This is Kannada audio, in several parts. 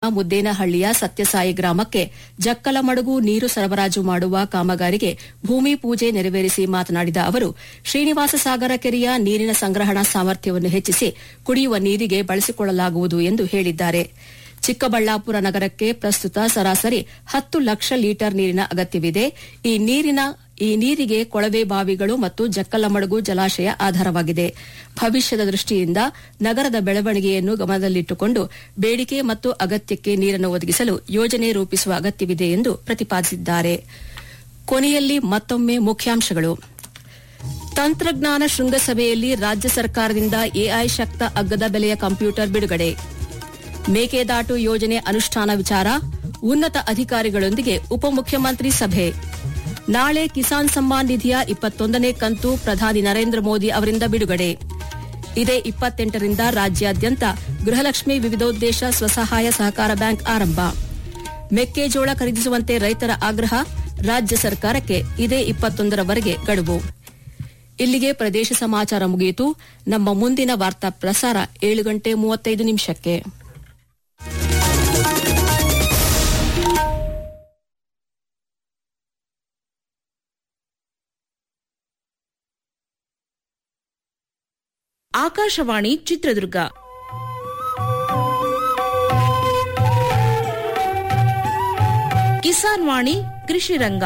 ಮುದ್ದೇನಹಳ್ಳಿಯ ಸತ್ಯಸಾಯಿ ಗ್ರಾಮಕ್ಕೆ ಜಕ್ಕಲಮಡುಗು ನೀರು ಸರಬರಾಜು ಮಾಡುವ ಕಾಮಗಾರಿಗೆ ಭೂಮಿ ಪೂಜೆ ನೆರವೇರಿಸಿ ಮಾತನಾಡಿದ ಅವರು ಶ್ರೀನಿವಾಸ ಸಾಗರ ಕೆರೆಯ ನೀರಿನ ಸಂಗ್ರಹಣಾ ಸಾಮರ್ಥ್ಯವನ್ನು ಹೆಚ್ಚಿಸಿ ಕುಡಿಯುವ ನೀರಿಗೆ ಬಳಸಿಕೊಳ್ಳಲಾಗುವುದು ಎಂದು ಹೇಳಿದ್ದಾರೆ ಚಿಕ್ಕಬಳ್ಳಾಪುರ ನಗರಕ್ಕೆ ಪ್ರಸ್ತುತ ಸರಾಸರಿ ಹತ್ತು ಲಕ್ಷ ಲೀಟರ್ ನೀರಿನ ಅಗತ್ಯವಿದೆ ಈ ನೀರಿನ ಈ ನೀರಿಗೆ ಕೊಳವೆ ಬಾವಿಗಳು ಮತ್ತು ಜಕ್ಕಲಮಡುಗು ಜಲಾಶಯ ಆಧಾರವಾಗಿದೆ ಭವಿಷ್ಯದ ದೃಷ್ಟಿಯಿಂದ ನಗರದ ಬೆಳವಣಿಗೆಯನ್ನು ಗಮನದಲ್ಲಿಟ್ಟುಕೊಂಡು ಬೇಡಿಕೆ ಮತ್ತು ಅಗತ್ಯಕ್ಕೆ ನೀರನ್ನು ಒದಗಿಸಲು ಯೋಜನೆ ರೂಪಿಸುವ ಅಗತ್ಯವಿದೆ ಎಂದು ಪ್ರತಿಪಾದಿಸಿದ್ದಾರೆ ಕೊನೆಯಲ್ಲಿ ಮತ್ತೊಮ್ಮೆ ಮುಖ್ಯಾಂಶಗಳು ತಂತ್ರಜ್ಞಾನ ಶೃಂಗಸಭೆಯಲ್ಲಿ ರಾಜ್ಯ ಸರ್ಕಾರದಿಂದ ಎಐ ಶಕ್ತ ಅಗ್ಗದ ಬೆಲೆಯ ಕಂಪ್ಯೂಟರ್ ಬಿಡುಗಡೆ ಮೇಕೆದಾಟು ಯೋಜನೆ ಅನುಷ್ಠಾನ ವಿಚಾರ ಉನ್ನತ ಅಧಿಕಾರಿಗಳೊಂದಿಗೆ ಉಪಮುಖ್ಯಮಂತ್ರಿ ಸಭೆ ನಾಳೆ ಕಿಸಾನ್ ಸಮ್ಮಾನ್ ನಿಧಿಯ ಇಪ್ಪತ್ತೊಂದನೇ ಕಂತು ಪ್ರಧಾನಿ ನರೇಂದ್ರ ಮೋದಿ ಅವರಿಂದ ಬಿಡುಗಡೆ ಇದೇ ಇಪ್ಪತ್ತೆಂಟರಿಂದ ರಾಜ್ಯಾದ್ಯಂತ ಗೃಹಲಕ್ಷ್ಮಿ ವಿವಿಧೋದ್ದೇಶ ಸ್ವಸಹಾಯ ಸಹಕಾರ ಬ್ಯಾಂಕ್ ಆರಂಭ ಮೆಕ್ಕೆಜೋಳ ಖರೀದಿಸುವಂತೆ ರೈತರ ಆಗ್ರಹ ರಾಜ್ಯ ಸರ್ಕಾರಕ್ಕೆ ಇದೇ ಇಪ್ಪತ್ತೊಂದರವರೆಗೆ ಗಡುವು ಇಲ್ಲಿಗೆ ಪ್ರದೇಶ ಸಮಾಚಾರ ಮುಗಿಯಿತು ನಮ್ಮ ಮುಂದಿನ ವಾರ್ತಾ ಪ್ರಸಾರ ಏಳು ಗಂಟೆ ಮೂವತ್ತೈದು ನಿಮಿಷಕ್ಕೆ ಆಕಾಶವಾಣಿ ಚಿತ್ರದುರ್ಗ ಕಿಸಾನ್ ವಾಣಿ ಕೃಷಿ ರಂಗ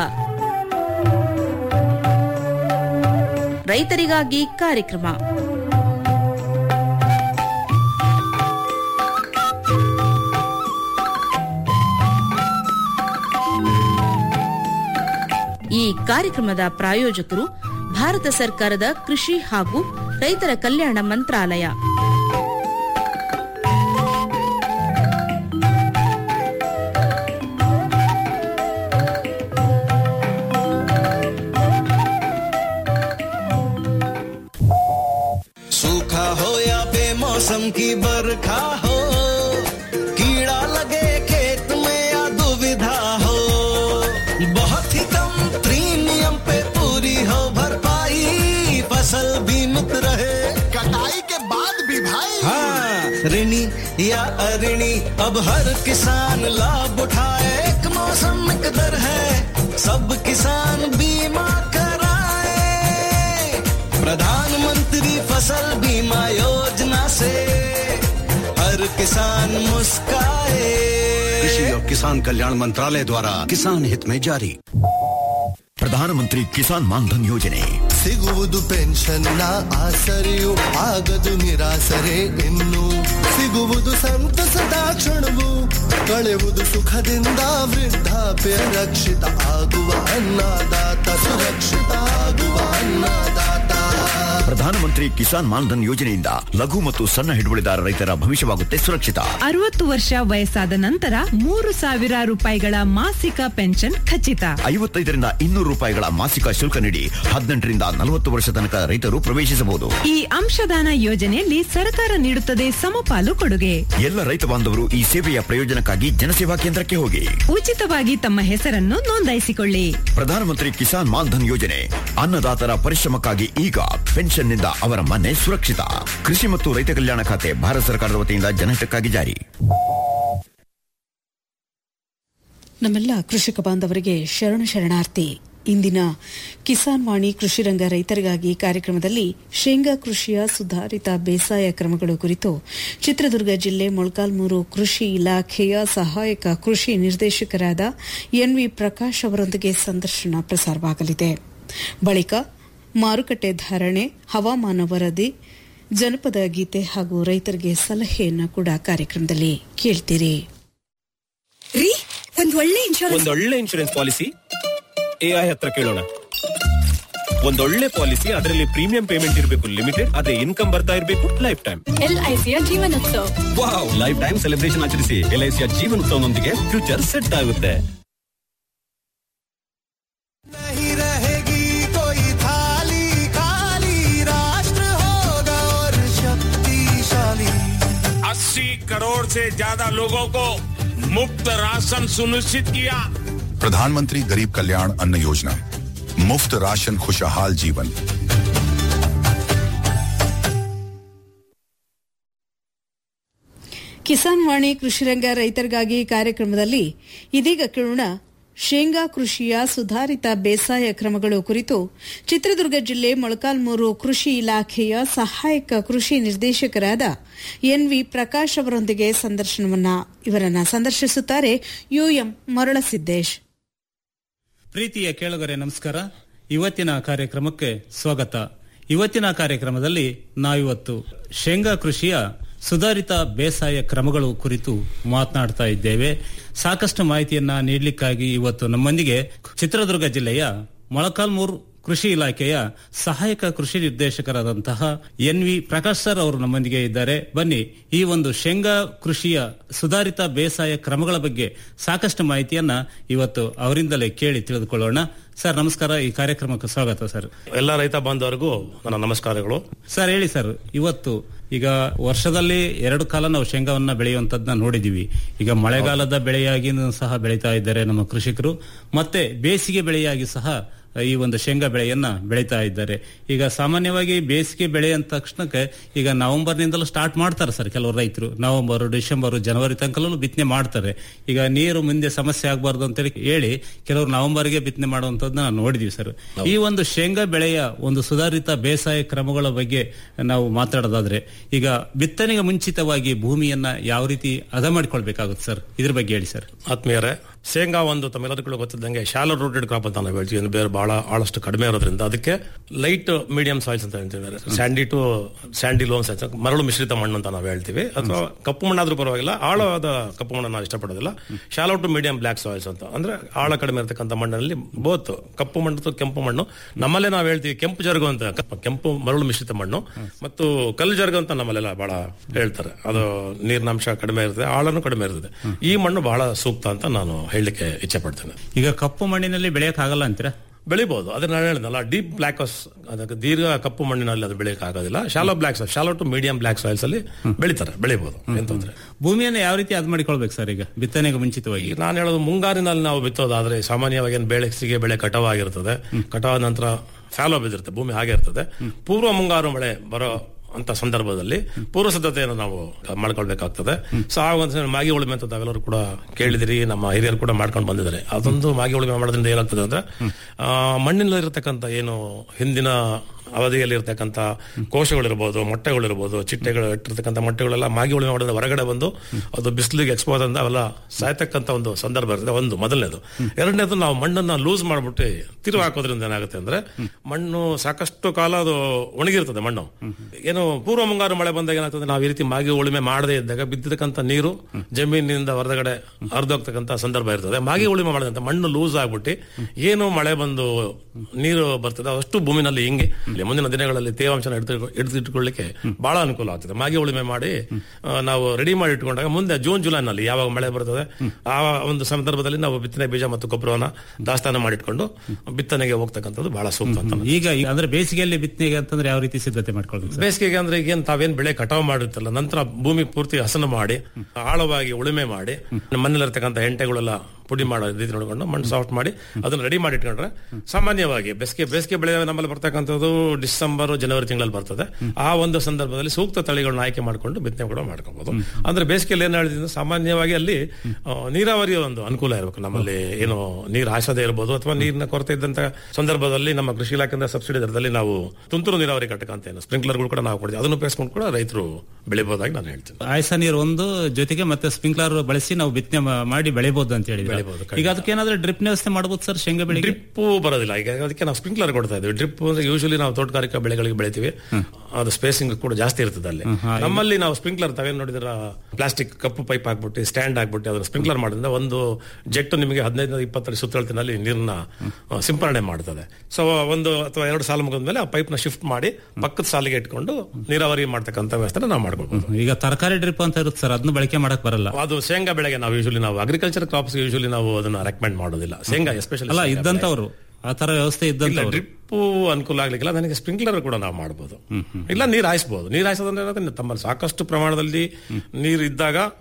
ರೈತರಿಗಾಗಿ ಕಾರ್ಯಕ್ರಮ ಈ ಕಾರ್ಯಕ್ರಮದ ಪ್ರಾಯೋಜಕರು ಭಾರತ ಸರ್ಕಾರದ ಕೃಷಿ ಹಾಗೂ ರೈತರ ಕಲ್ಯಾಣ ಮಂತ್ರಾಲಯ सूखा हो या बेमौसम की बरखा हो कीड़ा लगे खेत में या दुविधा हो बहुत ही कम प्रीमियम पे पूरी हो भरपाई फसल बीमित रहे कटाई के बाद भी भाई हाँ ऋणी या अऋणी अब हर किसान लाभ उठाए एक मौसम एक दर है सब किसान बीमा कराए प्रधानमंत्री फसल बीमा योजना से हर किसान मुस्काए कृषि और किसान कल्याण मंत्रालय द्वारा किसान हित में जारी ಪ್ರಧಾನಮಂತ್ರಿ ಕಿಸಾನ್ ಮಾನ್ಧನ್ ಯೋಜನೆ ಸಿಗುವುದು ಪೆನ್ಷನ್ನ ಆಸರೆಯು ಆಗದು ನಿರಾಸರೆ ಇನ್ನು ಸಿಗುವುದು ಸಂತಸದ ಕ್ಷಣವು ಕಳೆಯುವುದು ಸುಖದಿಂದ ವೃದ್ಧಾಪ್ಯ ರಕ್ಷಿತ ಆಗುವ ಅನ್ನದಾತ ಸುರಕ್ಷಿತ ಆಗುವ ಅನ್ನದಾತ ಪ್ರಧಾನಮಂತ್ರಿ ಕಿಸಾನ್ ಮಾನ್ಧನ್ ಯೋಜನೆಯಿಂದ ಲಘು ಮತ್ತು ಸಣ್ಣ ಹಿಡುವಳಿದಾರ ರೈತರ ಭವಿಷ್ಯವಾಗುತ್ತೆ ಸುರಕ್ಷಿತ ಅರವತ್ತು ವರ್ಷ ವಯಸ್ಸಾದ ನಂತರ ಮೂರು ಸಾವಿರ ರೂಪಾಯಿಗಳ ಮಾಸಿಕ ಪೆನ್ಷನ್ ಖಚಿತ ಐವತ್ತೈದರಿಂದ ಇನ್ನೂರು ರೂಪಾಯಿಗಳ ಮಾಸಿಕ ಶುಲ್ಕ ನೀಡಿ ಹದಿನೆಂಟರಿಂದ ನಲವತ್ತು ವರ್ಷ ತನಕ ರೈತರು ಪ್ರವೇಶಿಸಬಹುದು ಈ ಅಂಶದಾನ ಯೋಜನೆಯಲ್ಲಿ ಸರ್ಕಾರ ನೀಡುತ್ತದೆ ಸಮಪಾಲು ಕೊಡುಗೆ ಎಲ್ಲ ರೈತ ಬಾಂಧವರು ಈ ಸೇವೆಯ ಪ್ರಯೋಜನಕ್ಕಾಗಿ ಜನಸೇವಾ ಕೇಂದ್ರಕ್ಕೆ ಹೋಗಿ ಉಚಿತವಾಗಿ ತಮ್ಮ ಹೆಸರನ್ನು ನೋಂದಾಯಿಸಿಕೊಳ್ಳಿ ಪ್ರಧಾನಮಂತ್ರಿ ಕಿಸಾನ್ ಮಾನ್ಧನ್ ಯೋಜನೆ ಅನ್ನದಾತರ ಪರಿಶ್ರಮಕ್ಕಾಗಿ ಈಗ ಪೆನ್ಷನ್ನಿಂದ ಅವರ ಮನೆ ಸುರಕ್ಷಿತ ಕೃಷಿ ಮತ್ತು ರೈತ ಕಲ್ಯಾಣ ಖಾತೆ ಭಾರತ ಸರ್ಕಾರದ ವತಿಯಿಂದ ಜನಹಿತಕ್ಕಾಗಿ ಜಾರಿ ನಮ್ಮೆಲ್ಲ ಕೃಷಿಕ ಬಾಂಧವರಿಗೆ ಶರಣ ಶರಣಾರ್ಥಿ ಇಂದಿನ ಕಿಸಾನ್ ವಾಣಿ ಕೃಷಿ ರಂಗ ರೈತರಿಗಾಗಿ ಕಾರ್ಯಕ್ರಮದಲ್ಲಿ ಶೇಂಗಾ ಕೃಷಿಯ ಸುಧಾರಿತ ಬೇಸಾಯ ಕ್ರಮಗಳು ಕುರಿತು ಚಿತ್ರದುರ್ಗ ಜಿಲ್ಲೆ ಮೊಳಕಾಲ್ಮೂರು ಕೃಷಿ ಇಲಾಖೆಯ ಸಹಾಯಕ ಕೃಷಿ ನಿರ್ದೇಶಕರಾದ ಎನ್ವಿ ಪ್ರಕಾಶ್ ಅವರೊಂದಿಗೆ ಸಂದರ್ಶನ ಪ್ರಸಾರವಾಗಲಿದೆ ಬಳಿಕ ಮಾರುಕಟ್ಟೆ ಧಾರಣೆ ಹವಾಮಾನ ವರದಿ ಜನಪದ ಗೀತೆ ಹಾಗೂ ರೈತರಿಗೆ ಸಲಹೆಯನ್ನು ಕೂಡ ಕಾರ್ಯಕ್ರಮದಲ್ಲಿ ಕೇಳ್ತೀರಿ ರೀ ಒಂದ್ ಒಳ್ಳೆ ಇನ್ಶೂರೆನ್ಸ್ ಒಂದೊಳ್ಳೆ ಇನ್ಶೂರೆನ್ಸ್ ಪಾಲಿಸಿ ಎಐ ಹತ್ರ ಕೇಳೋಣ ಒಂದೊಳ್ಳೆ ಪಾಲಿಸಿ ಅದರಲ್ಲಿ ಪ್ರೀಮಿಯಂ ಪೇಮೆಂಟ್ ಇರಬೇಕು ಲಿಮಿಟೆಡ್ ಅದೇ ಇನ್ಕಮ್ ಬರ್ತಾ ಇರಬೇಕು ಲೈಫ್ ಟೈಮ್ ಎಲ್ಐಸಿಯ Jeevan Utsav wow life time celebration ಆಚರಿಸಿ ಎಲ್ಐಸಿಯ ಜೀವನೋತ್ಸವನೊಂದಿಗೆ ಫ್ಯೂಚರ್ ಸೆಟ್ ಆಗುತ್ತೆ नहीं रहेगी कोई थाली खाली राष्ट्र होगा और शक्तिशाली अस्सी करोड़ से ज्यादा लोगों को मुफ्त राशन सुनिश्चित किया प्रधानमंत्री गरीब कल्याण अन्न योजना मुफ्त राशन खुशहाल जीवन ಕಿಸಾನ್ ವಾಣಿ ಕೃಷಿರಂಗ ರೈತರಿಗಾಗಿ ಕಾರ್ಯಕ್ರಮದಲ್ಲಿ ಇದೀಗ ಕೇಳೋಣ ಶೇಂಗಾ ಕೃಷಿಯ ಸುಧಾರಿತ ಬೇಸಾಯ ಕ್ರಮಗಳು ಕುರಿತು ಚಿತ್ರದುರ್ಗ ಜಿಲ್ಲೆ ಮೊಳಕಾಲ್ಮೂರು ಕೃಷಿ ಇಲಾಖೆಯ ಸಹಾಯಕ ಕೃಷಿ ನಿರ್ದೇಶಕರಾದ ಎನ್ವಿ ಪ್ರಕಾಶ್ ಅವರೊಂದಿಗೆ ಸಂದರ್ಶನವನ್ನ ಇವರನ್ನ ಸಂದರ್ಶಿಸುತ್ತಾರೆ ಯುಎಂ ಮರಳಸಿದ್ದೇಶ್ ಪ್ರೀತಿಯ ಕೇಳುಗರೆ ನಮಸ್ಕಾರ ಇವತ್ತಿನ ಕಾರ್ಯಕ್ರಮಕ್ಕೆ ಸ್ವಾಗತ ಇವತ್ತಿನ ಕಾರ್ಯಕ್ರಮದಲ್ಲಿ ನಾವಿವತ್ತು ಶೇಂಗಾ ಕೃಷಿಯ ಸುಧಾರಿತ ಬೇಸಾಯ ಕ್ರಮಗಳು ಕುರಿತು ಮಾತನಾಡ್ತಾ ಇದ್ದೇವೆ ಸಾಕಷ್ಟು ಮಾಹಿತಿಯನ್ನ ನೀಡಲಿಕ್ಕಾಗಿ ಇವತ್ತು ನಮ್ಮೊಂದಿಗೆ ಚಿತ್ರದುರ್ಗ ಜಿಲ್ಲೆಯ ಮೊಳಕಾಲ್ಮೂರು ಕೃಷಿ ಇಲಾಖೆಯ ಸಹಾಯಕ ಕೃಷಿ ನಿರ್ದೇಶಕರಾದಂತಹ ಎನ್ ವಿ ಪ್ರಕಾಶ್ ಸರ್ ಅವರು ನಮ್ಮೊಂದಿಗೆ ಇದ್ದಾರೆ ಬನ್ನಿ ಈ ಒಂದು ಶೇಂಗಾ ಕೃಷಿಯ ಸುಧಾರಿತ ಬೇಸಾಯ ಕ್ರಮಗಳ ಬಗ್ಗೆ ಸಾಕಷ್ಟು ಮಾಹಿತಿಯನ್ನ ಇವತ್ತು ಅವರಿಂದಲೇ ಕೇಳಿ ತಿಳಿದುಕೊಳ್ಳೋಣ ಸರ್ ನಮಸ್ಕಾರ ಈ ಕಾರ್ಯಕ್ರಮಕ್ಕೆ ಸ್ವಾಗತ ಸರ್ ಎಲ್ಲ ರೈತ ಬಾಂಧವರಿಗೂ ನನ್ನ ನಮಸ್ಕಾರಗಳು ಸರ್ ಹೇಳಿ ಸರ್ ಇವತ್ತು ಈಗ ವರ್ಷದಲ್ಲಿ ಎರಡು ಕಾಲ ನಾವು ಶೇಂಗಾವನ್ನ ಬೆಳೆಯುವಂತದ್ನ ನೋಡಿದೀವಿ ಈಗ ಮಳೆಗಾಲದ ಬೆಳೆಯಾಗಿ ಸಹ ಬೆಳೀತಾ ಇದ್ದಾರೆ ನಮ್ಮ ಕೃಷಿಕರು ಮತ್ತೆ ಬೇಸಿಗೆ ಬೆಳೆಯಾಗಿ ಸಹ ಈ ಒಂದು ಶೇಂಗಾ ಬೆಳೆಯನ್ನ ಬೆಳೀತಾ ಇದ್ದಾರೆ ಈಗ ಸಾಮಾನ್ಯವಾಗಿ ಬೇಸಿಗೆ ಬೆಳೆ ಅಂದ ತಕ್ಷಣಕ್ಕೆ ಈಗ ನವೆಂಬರ್ ನಿಂದಲೂ ಸ್ಟಾರ್ಟ್ ಮಾಡ್ತಾರೆ ಸರ್ ಕೆಲವು ರೈತರು ನವೆಂಬರ್ ಡಿಸೆಂಬರ್ ಜನವರಿ ತನಕಲ್ಲೂ ಬಿತ್ತನೆ ಮಾಡ್ತಾರೆ ಈಗ ನೀರು ಮುಂದೆ ಸಮಸ್ಯೆ ಆಗಬಾರ್ದು ಅಂತೇಳಿ ಹೇಳಿ ಕೆಲವರು ನವೆಂಬರ್ಗೆ ಬಿತ್ತನೆ ಮಾಡುವಂತದ್ದನ್ನ ನಾವು ನೋಡಿದೀವಿ ಸರ್ ಈ ಒಂದು ಶೇಂಗಾ ಬೆಳೆಯ ಒಂದು ಸುಧಾರಿತ ಬೇಸಾಯ ಕ್ರಮಗಳ ಬಗ್ಗೆ ನಾವು ಮಾತಾಡೋದಾದ್ರೆ ಈಗ ಬಿತ್ತನೆಗೆ ಮುಂಚಿತವಾಗಿ ಭೂಮಿಯನ್ನ ಯಾವ ರೀತಿ ಹದ ಮಾಡಿಕೊಳ್ಬೇಕಾಗುತ್ತೆ ಸರ್ ಇದ್ರ ಬಗ್ಗೆ ಹೇಳಿ ಸರ್ ಆತ್ಮೀಯರೇ ಶೇಂಗಾ ಒಂದು ತಮ್ಮೆಲ್ಲರಿಗೂ ಗೊತ್ತಿದ್ದಂಗೆ ಶಾಲೋ ರೂಟೆಡ್ ಕ್ರಾಪ್ ಅಂತ ನಾವು ಹೇಳ್ತೀವಿ ಅಂದ್ರೆ ಬೇರೆ ಬಹಳ ಆಳಷ್ಟು ಕಡಿಮೆ ಇರೋದ್ರಿಂದ ಅದಕ್ಕೆ ಲೈಟ್ ಮೀಡಿಯಂ ಸಾಯಿಲ್ಸ್ ಅಂತ ಹೇಳ್ತೀವಿ ಸ್ಯಾಂಡಿ ಟು ಸ್ಯಾಂಡಿ ಲೋನ್ ಮರಳು ಮಿಶ್ರಿತ ಮಣ್ಣು ಅಂತ ನಾವು ಹೇಳ್ತೀವಿ ಅಥವಾ ಕಪ್ಪು ಮಣ್ಣಾದ್ರೂ ಪರವಾಗಿಲ್ಲ ಆಳವಾದ ಕಪ್ಪು ಮಣ್ಣು ನಾವು ಇಷ್ಟಪಡೋದಿಲ್ಲ shallow to medium black soils ಅಂತ ಅಂದ್ರೆ ಆಳ ಕಡಿಮೆ ಇರತಕ್ಕಂಥ ಮಣ್ಣಲ್ಲಿ ಬೋತ್ ಕಪ್ಪು ಮಣ್ಣು ಮತ್ತು ಕೆಂಪು ಮಣ್ಣು ನಮ್ಮಲ್ಲೇ ನಾವು ಹೇಳ್ತೀವಿ ಕೆಂಪು ಜರುಗು ಅಂತ ಕಪ್ಪ- ಕೆಂಪು ಮರಳು ಮಿಶ್ರಿತ ಮಣ್ಣು ಮತ್ತು ಕಲ್ಲು ಜರುಗು ಅಂತ ನಮ್ಮಲ್ಲೆಲ್ಲ ಬಹಳ ಹೇಳ್ತಾರೆ ಅದು ನೀರಿನಾಂಶ ಕಡಿಮೆ ಇರ್ತದೆ ಆಳನು ಕಡಿಮೆ ಇರ್ತದೆ ಈ ಮಣ್ಣು ಬಹಳ ಸೂಕ್ತ ಅಂತ ನಾನು ಹೇಳಲಿಕ್ಕೆ ಇಚ್ಛೆ ಪಡ್ತೇನೆ ಈಗ ಕಪ್ಪು ಮಣ್ಣಿನಲ್ಲಿ ಬೆಳೆಯಕ್ ಆಗಲ್ಲ ಅಂತೀರಾ ಬೆಳಿಬಹುದು ಅದನ್ನ ನಾನು ಹೇಳಿದ್ನಲ್ಲ ಡೀಪ್ ಬ್ಲಾಕ್ ಅದಕ್ಕೆ ದೀರ್ಘ ಕಪ್ಪು ಮಣ್ಣಿನಲ್ಲಿ ಅದು ಬೆಳೆಯಕ್ಕೆ ಆಗೋದಿಲ್ಲ shallow black shallow to medium black soils ಅಲ್ಲಿ ಬೆಳಿತಾರೆ ಬೆಳಿಬಹುದು ಏನ್ ತೊಂದ್ರೆ ಭೂಮಿಯನ್ನು ಯಾವ ರೀತಿ ಅದ್ ಮಾಡಿಕೊಳ್ಬೇಕು ಸರ್ ಈಗ ಬಿತ್ತನೆಗೆ ಮುಂಚಿತವಾಗಿ ಈಗ ನಾನು ಹೇಳೋದು ಮುಂಗಾರಿನಲ್ಲಿ ನಾವು ಬಿತ್ತೋದಾದ್ರೆ ಸಾಮಾನ್ಯವಾಗಿ ಏನು ಬೇಳೆಸಿಗೆ ಬೆಳೆ ಕಟಾವ್ ಆಗಿರ್ತದೆ ಕಟಾವ್ ನಂತರ ಫ್ಯಾಲೋ ಬಿದ್ದಿರುತ್ತೆ ಭೂಮಿ ಹಾಗೆ ಇರ್ತದೆ ಪೂರ್ವ ಮುಂಗಾರು ಮಳೆ ಬರೋ ಅಂತ ಸಂದರ್ಭದಲ್ಲಿ ಪೂರ್ವ ಸಿದ್ಧತೆಯನ್ನು ನಾವು ಮಾಡ್ಕೊಳ್ಬೇಕಾಗ್ತದೆ ಸೊ ಆ ಒಂದು ಮಾಗಿ ಉಳುಮೆ ಅಂತ ತಾವೆಲ್ಲರೂ ಕೂಡ ಕೇಳಿದಿರಿ ನಮ್ಮ ಹಿರಿಯರು ಕೂಡ ಮಾಡ್ಕೊಂಡು ಬಂದಿದ್ದಾರೆ ಅದೊಂದು ಮಾಗಿ ಉಳುಮೆ ಮಾಡೋದ್ರಿಂದ ಏನಾಗ್ತದೆ ಅಂದ್ರೆ ಆ, ಮಣ್ಣಿನಲ್ಲಿರ್ತಕ್ಕಂಥ ಏನು ಹಿಂದಿನ ಅವಧಿಯಲ್ಲಿ ಇರ್ತಕ್ಕಂಥ ಕೋಶಗಳಿರ್ಬೋದು ಮೊಟ್ಟೆಗಳಿರ್ಬೋದು ಚಿಟ್ಟೆಗಳು ಇಟ್ಟಿರ್ತಕ್ಕಂಥ ಮೊಟ್ಟೆಗಳೆಲ್ಲ ಮಾಗಿ ಉಳುಮೆ ಮಾಡೋದ್ರಿಂದ ಹೊರಗಡೆ ಬಂದು ಅದು ಬಿಸಿಲಿಗೆ ಎಕ್ಸ್ಪೋಸ್ ಅಂತ ಅವೆಲ್ಲ ಸಾಯ್ತಕ್ಕಂಥ ಒಂದು ಸಂದರ್ಭ ಇರ್ತದೆ ಒಂದು ಮೊದಲನೇದು ಎರಡನೇದು ನಾವು ಮಣ್ಣನ್ನ ಲೂಸ್ ಮಾಡ್ಬಿಟ್ಟು ತಿರುವು ಹಾಕೋದ್ರಿಂದ ಏನಾಗುತ್ತೆ ಅಂದ್ರೆ ಮಣ್ಣು ಸಾಕಷ್ಟು ಕಾಲ ಅದು ಒಣಗಿರ್ತದೆ ಮಣ್ಣು ಏನು ಪೂರ್ವ ಮುಂಗಾರು ಮಳೆ ಬಂದಾಗ ಏನಾಗ್ತದೆ ನಾವು ಈ ರೀತಿ ಮಾಗಿ ಉಳುಮೆ ಮಾಡದೇ ಇದ್ದಾಗ ಬಿದ್ದಿರ್ತಕ್ಕಂಥ ನೀರು ಜಮೀನಿನಿಂದ ಹೊರಗಡೆ ಹರಿದೋಗ್ತಕ್ಕಂಥ ಸಂದರ್ಭ ಇರ್ತದೆ ಮಾಗಿ ಉಳುಮೆ ಮಾಡಿದಂತ ಮಣ್ಣು ಲೂಸ್ ಆಗ್ಬಿಟ್ಟು ಏನು ಮಳೆ ಬಂದು ನೀರು ಬರ್ತದೆ ಅಷ್ಟು ಭೂಮಿನಲ್ಲಿ ಹಿಂಗೆ ಇಲ್ಲಿ ಮುಂದಿನ ದಿನಗಳಲ್ಲಿ ತೇವಾಂಶನ ಹಿಡಿದು ಹಿಡಿದಿಟ್ಕೊಳ್ಳಿಕ್ಕೆ ಬಹಳ ಅನುಕೂಲ ಆಗ್ತದೆ ಮಾಗಿ ಉಳುಮೆ ಮಾಡಿ ಆ, ನಾವು ರೆಡಿ ಮಾಡಿ ಇಟ್ಕೊಂಡಾಗ ಮುಂದೆ ಜೂನ್ ಜುಲೈನಲ್ಲಿ ಯಾವಾಗ ಮಳೆ ಬರ್ತದೆ ಆ ಒಂದು ಸಂದರ್ಭದಲ್ಲಿ ನಾವು ಬಿತ್ತನೆ ಬೀಜ ಮತ್ತು ಗೊಬ್ಬರವನ್ನ ದಾಸ್ತಾನ ಮಾಡಿಟ್ಕೊಂಡು ಬಿತ್ತನೆಗೆ ಹೋಗ್ತಕ್ಕಂಥದ್ದು ಬಹಳ ಸೂಕ್ತ ಅಂತ ಈಗ ಈ- ಅಂದ್ರೆ ಬೇಸಿಗೆಯಲ್ಲಿ ಬಿತ್ತನೆಗೆ ಅಂತಂದ್ರೆ ಯಾವ ರೀತಿ ಸಿದ್ಧತೆ ಮಾಡ್ಕೊಳ್ಬೇಕು ಸರ್ ಬೇಸಿಗೆಗೆ ಅಂದ್ರೆ ಈಗ ಏನ್ ತಾವೇನ್ ಬೆಳೆ ಕಟಾವು ಮಾಡಿರ್ತಲ್ಲ ನಂತರ ಭೂಮಿ ಪೂರ್ತಿ ಹಸನು ಮಾಡಿ ಆಳವಾಗಿ ಉಳುಮೆ ಮಾಡಿ ಮಣ್ಣಲ್ಲಿರ್ತಕ್ಕಂಥ ಹೆಂಟೆಗಳೆಲ್ಲ ಪುಡಿ ಮಾಡೋ ರೀತಿ ನೋಡ್ಕೊಂಡು ಮಣ್ಣು ಸಾಫ್ಟ್ ಮಾಡಿ ಅದನ್ನ ರೆಡಿ ಮಾಡಿ ಇಟ್ಕೊಂಡ್ರೆ ಸಾಮಾನ್ಯವಾಗಿ ಬೇಸಿಗೆ ಬೇಸಿಗೆ ಬೆಳೆ ನಮ್ಮಲ್ಲಿ ಬರ್ತಕ್ಕಂಥದ್ದು ಡಿಸೆಂಬರ್ ಜನವರಿ ತಿಂಗಳಲ್ಲಿ ಬರ್ತದೆ ಆ ಒಂದು ಸಂದರ್ಭದಲ್ಲಿ ಸೂಕ್ತ ತಳಿಗಳನ್ನ ಆಯ್ಕೆ ಮಾಡಿಕೊಂಡು ಬಿತ್ತನೆ ಕೂಡ ಮಾಡ್ಕೋಬಹುದು ಅಂದ್ರೆ ಬೇಸಿಗೆಯಲ್ಲಿ ಏನ್ ಹೇಳಿದ್ರೆ ಸಾಮಾನ್ಯವಾಗಿ ಅಲ್ಲಿ ಆ, ನೀರಾವರಿಯ ಒಂದು ಅನುಕೂಲ ಇರಬೇಕು ನಮ್ಮಲ್ಲಿ ಏನು ನೀರು ಹಾಸದೆ ಇರಬಹುದು ಅಥವಾ ನೀರಿನ ಕೊರತೆ ಇದ್ದಂತ ಸಂದರ್ಭದಲ್ಲಿ ನಮ್ಮ ಕೃಷಿ ಇಲಾಖೆಯಿಂದ ಸಬ್ಸಿಡಿ ದರದಲ್ಲಿ ನಾವು ತುಂತುರು ನೀರಾವರಿ ಘಟಕ ಅಂತ ಏನು ಸ್ಪ್ರಿಂಕ್ಲರ್ಗಳು ಕೂಡ ನಾವು ಕೊಡ್ತೀವಿ ಅದನ್ನು ಉಪಯೋಗಿಸ್ಕೊಂಡು ಕೂಡ ರೈತರು ಬೆಳಿಬಹುದಾಗಿ ನಾನು ಹೇಳ್ತೀನಿ ಆಯ್ಸ ನೀರು ಒಂದು ಜೊತೆಗೆ ಮತ್ತೆ ಸ್ಪ್ರಿಂಕ್ಲರ್ ಬಳಸಿ ನಾವು ಬಿತ್ತನೆ ಮಾ- ಮಾಡಿ ಬೆಳಿಬಹುದು ಅಂತ ಹೇಳಿ ಬೆಳಿಬೋದು, ಈಗ ಅದಕ್ಕೆ ಏನಾದ್ರೆ ಡ್ರಿಪ್ ವ್ಯವಸ್ಥೆ ಮಾಡಬಹುದು ಸರ್ ಶೇಂಗಾ ಬೆಳೆಗೆ ಡ್ರಿಪ್ ಬರೋದಿಲ್ಲ ಈಗ ಅದಕ್ಕೆ ನಾವು ಸ್ಪ್ರಿಂಕ್ಲರ್ ಕೊಡ್ತಾ ಇದ್ದೀವಿ ಡ್ರಿಪ್ ಅಂದ್ರೆ ಯೂಶಲಿ ನಾವು ತೋಟಗಾರಿಕಾ ಬೆಳೆಗಳಿಗೆ ಬೆಳಿತೀವಿ ಅದು ಸ್ಪೇಸಿಂಗ್ ಕೂಡ ಜಾಸ್ತಿ ಇರ್ತದೆ ಅಲ್ಲಿ ನಮ್ಮಲ್ಲಿ ನಾವು ಸ್ಪ್ರಿಂಕ್ಲರ್ ತಾವೇನ್ ನೋಡಿದ್ರ ಪ್ಲಾಸ್ಟಿಕ್ ಕಪ್ಪು ಪೈಪ್ ಹಾಕ್ಬಿಟ್ಟು ಸ್ಟ್ಯಾಂಡ್ ಹಾಕ್ಬಿಟ್ಟು ಅದನ್ನ ಸ್ಪ್ರಿಂಕ್ಲರ್ ಮಾಡೋದ್ರಿಂದ ಒಂದು ಜೆಟ್ ನಿಮಗೆ ಹದಿನೈದು ಇಪ್ಪತ್ತಡಿ ಸುತ್ತಳತಿನಲ್ಲಿ ನೀರನ್ನ ಆ, ಸಿಂಪರಣೆ ಮಾಡ್ತದೆ ಸೊ ಒಂದು ಅಥವಾ ಎರಡು ಸಾಲ ಮುಗಿದ ಮೇಲೆ ಆ ಪೈಪ್ ನ ಶಿಫ್ಟ್ ಮಾಡಿ ಪಕ್ಕದ ಸಾಲಿಗೆ ಇಟ್ಕೊಂಡು ನೀರಾವರಿ ಮಾಡ್ತಕ್ಕಂಥ ವ್ಯವಸ್ಥೆ ನಾವು ಮಾಡ್ಕೊಳ್ಬಹುದು ಈಗ ತರಕಾರಿ ಡ್ರಿಪ್ ಅಂತ ಇರುತ್ತೆ ಸರ್ ಅದನ್ನ ಬಳಕೆ ಮಾಡಕ್ ಬರಲ್ಲ ಅದು ಶೇಂಗಾ ಬೆಳೆಗೆ ನಾವು ಯೂಶಲಿ ನಾವು ಅಗ್ರಿಕಲ್ಚರ್ ಕ್ರಾಪ್ಸ್ ಯೂಶಲಿ ನಾವು ಅದನ್ನ ರೆಕಮೆಂಡ್ ಮಾಡೋದಿಲ್ಲ ಶೇಂಗಾ ಎಸ್ಪೆಷಲಿ ಅಲ್ಲ ಇದ್ದಂತವ್ರು ಆ ತರ ವ್ಯವಸ್ಥೆ ಇದ್ದಂತವ್ರು ಡ್ರಿಪ್ ಅನುಕೂಲ ಆಗ್ಲಿಕ್ಕಿಲ್ಲ ನನಗೆ ಸ್ಪ್ರಿಂಕ್ಲರ್ ಕೂಡ ನಾವು ಮಾಡಬಹುದು ಇಲ್ಲ ನೀರು ಹಾಯಿಸಬಹುದು ನೀರು ಹಾಯಿಸೋದಂದ್ರೆ ಏನಾಗುತ್ತೆ, ತಮ್ಮಲ್ಲಿ ಸಾಕಷ್ಟು ಪ್ರಮಾಣದಲ್ಲಿ ನೀರು ಇದ್ದಾಗ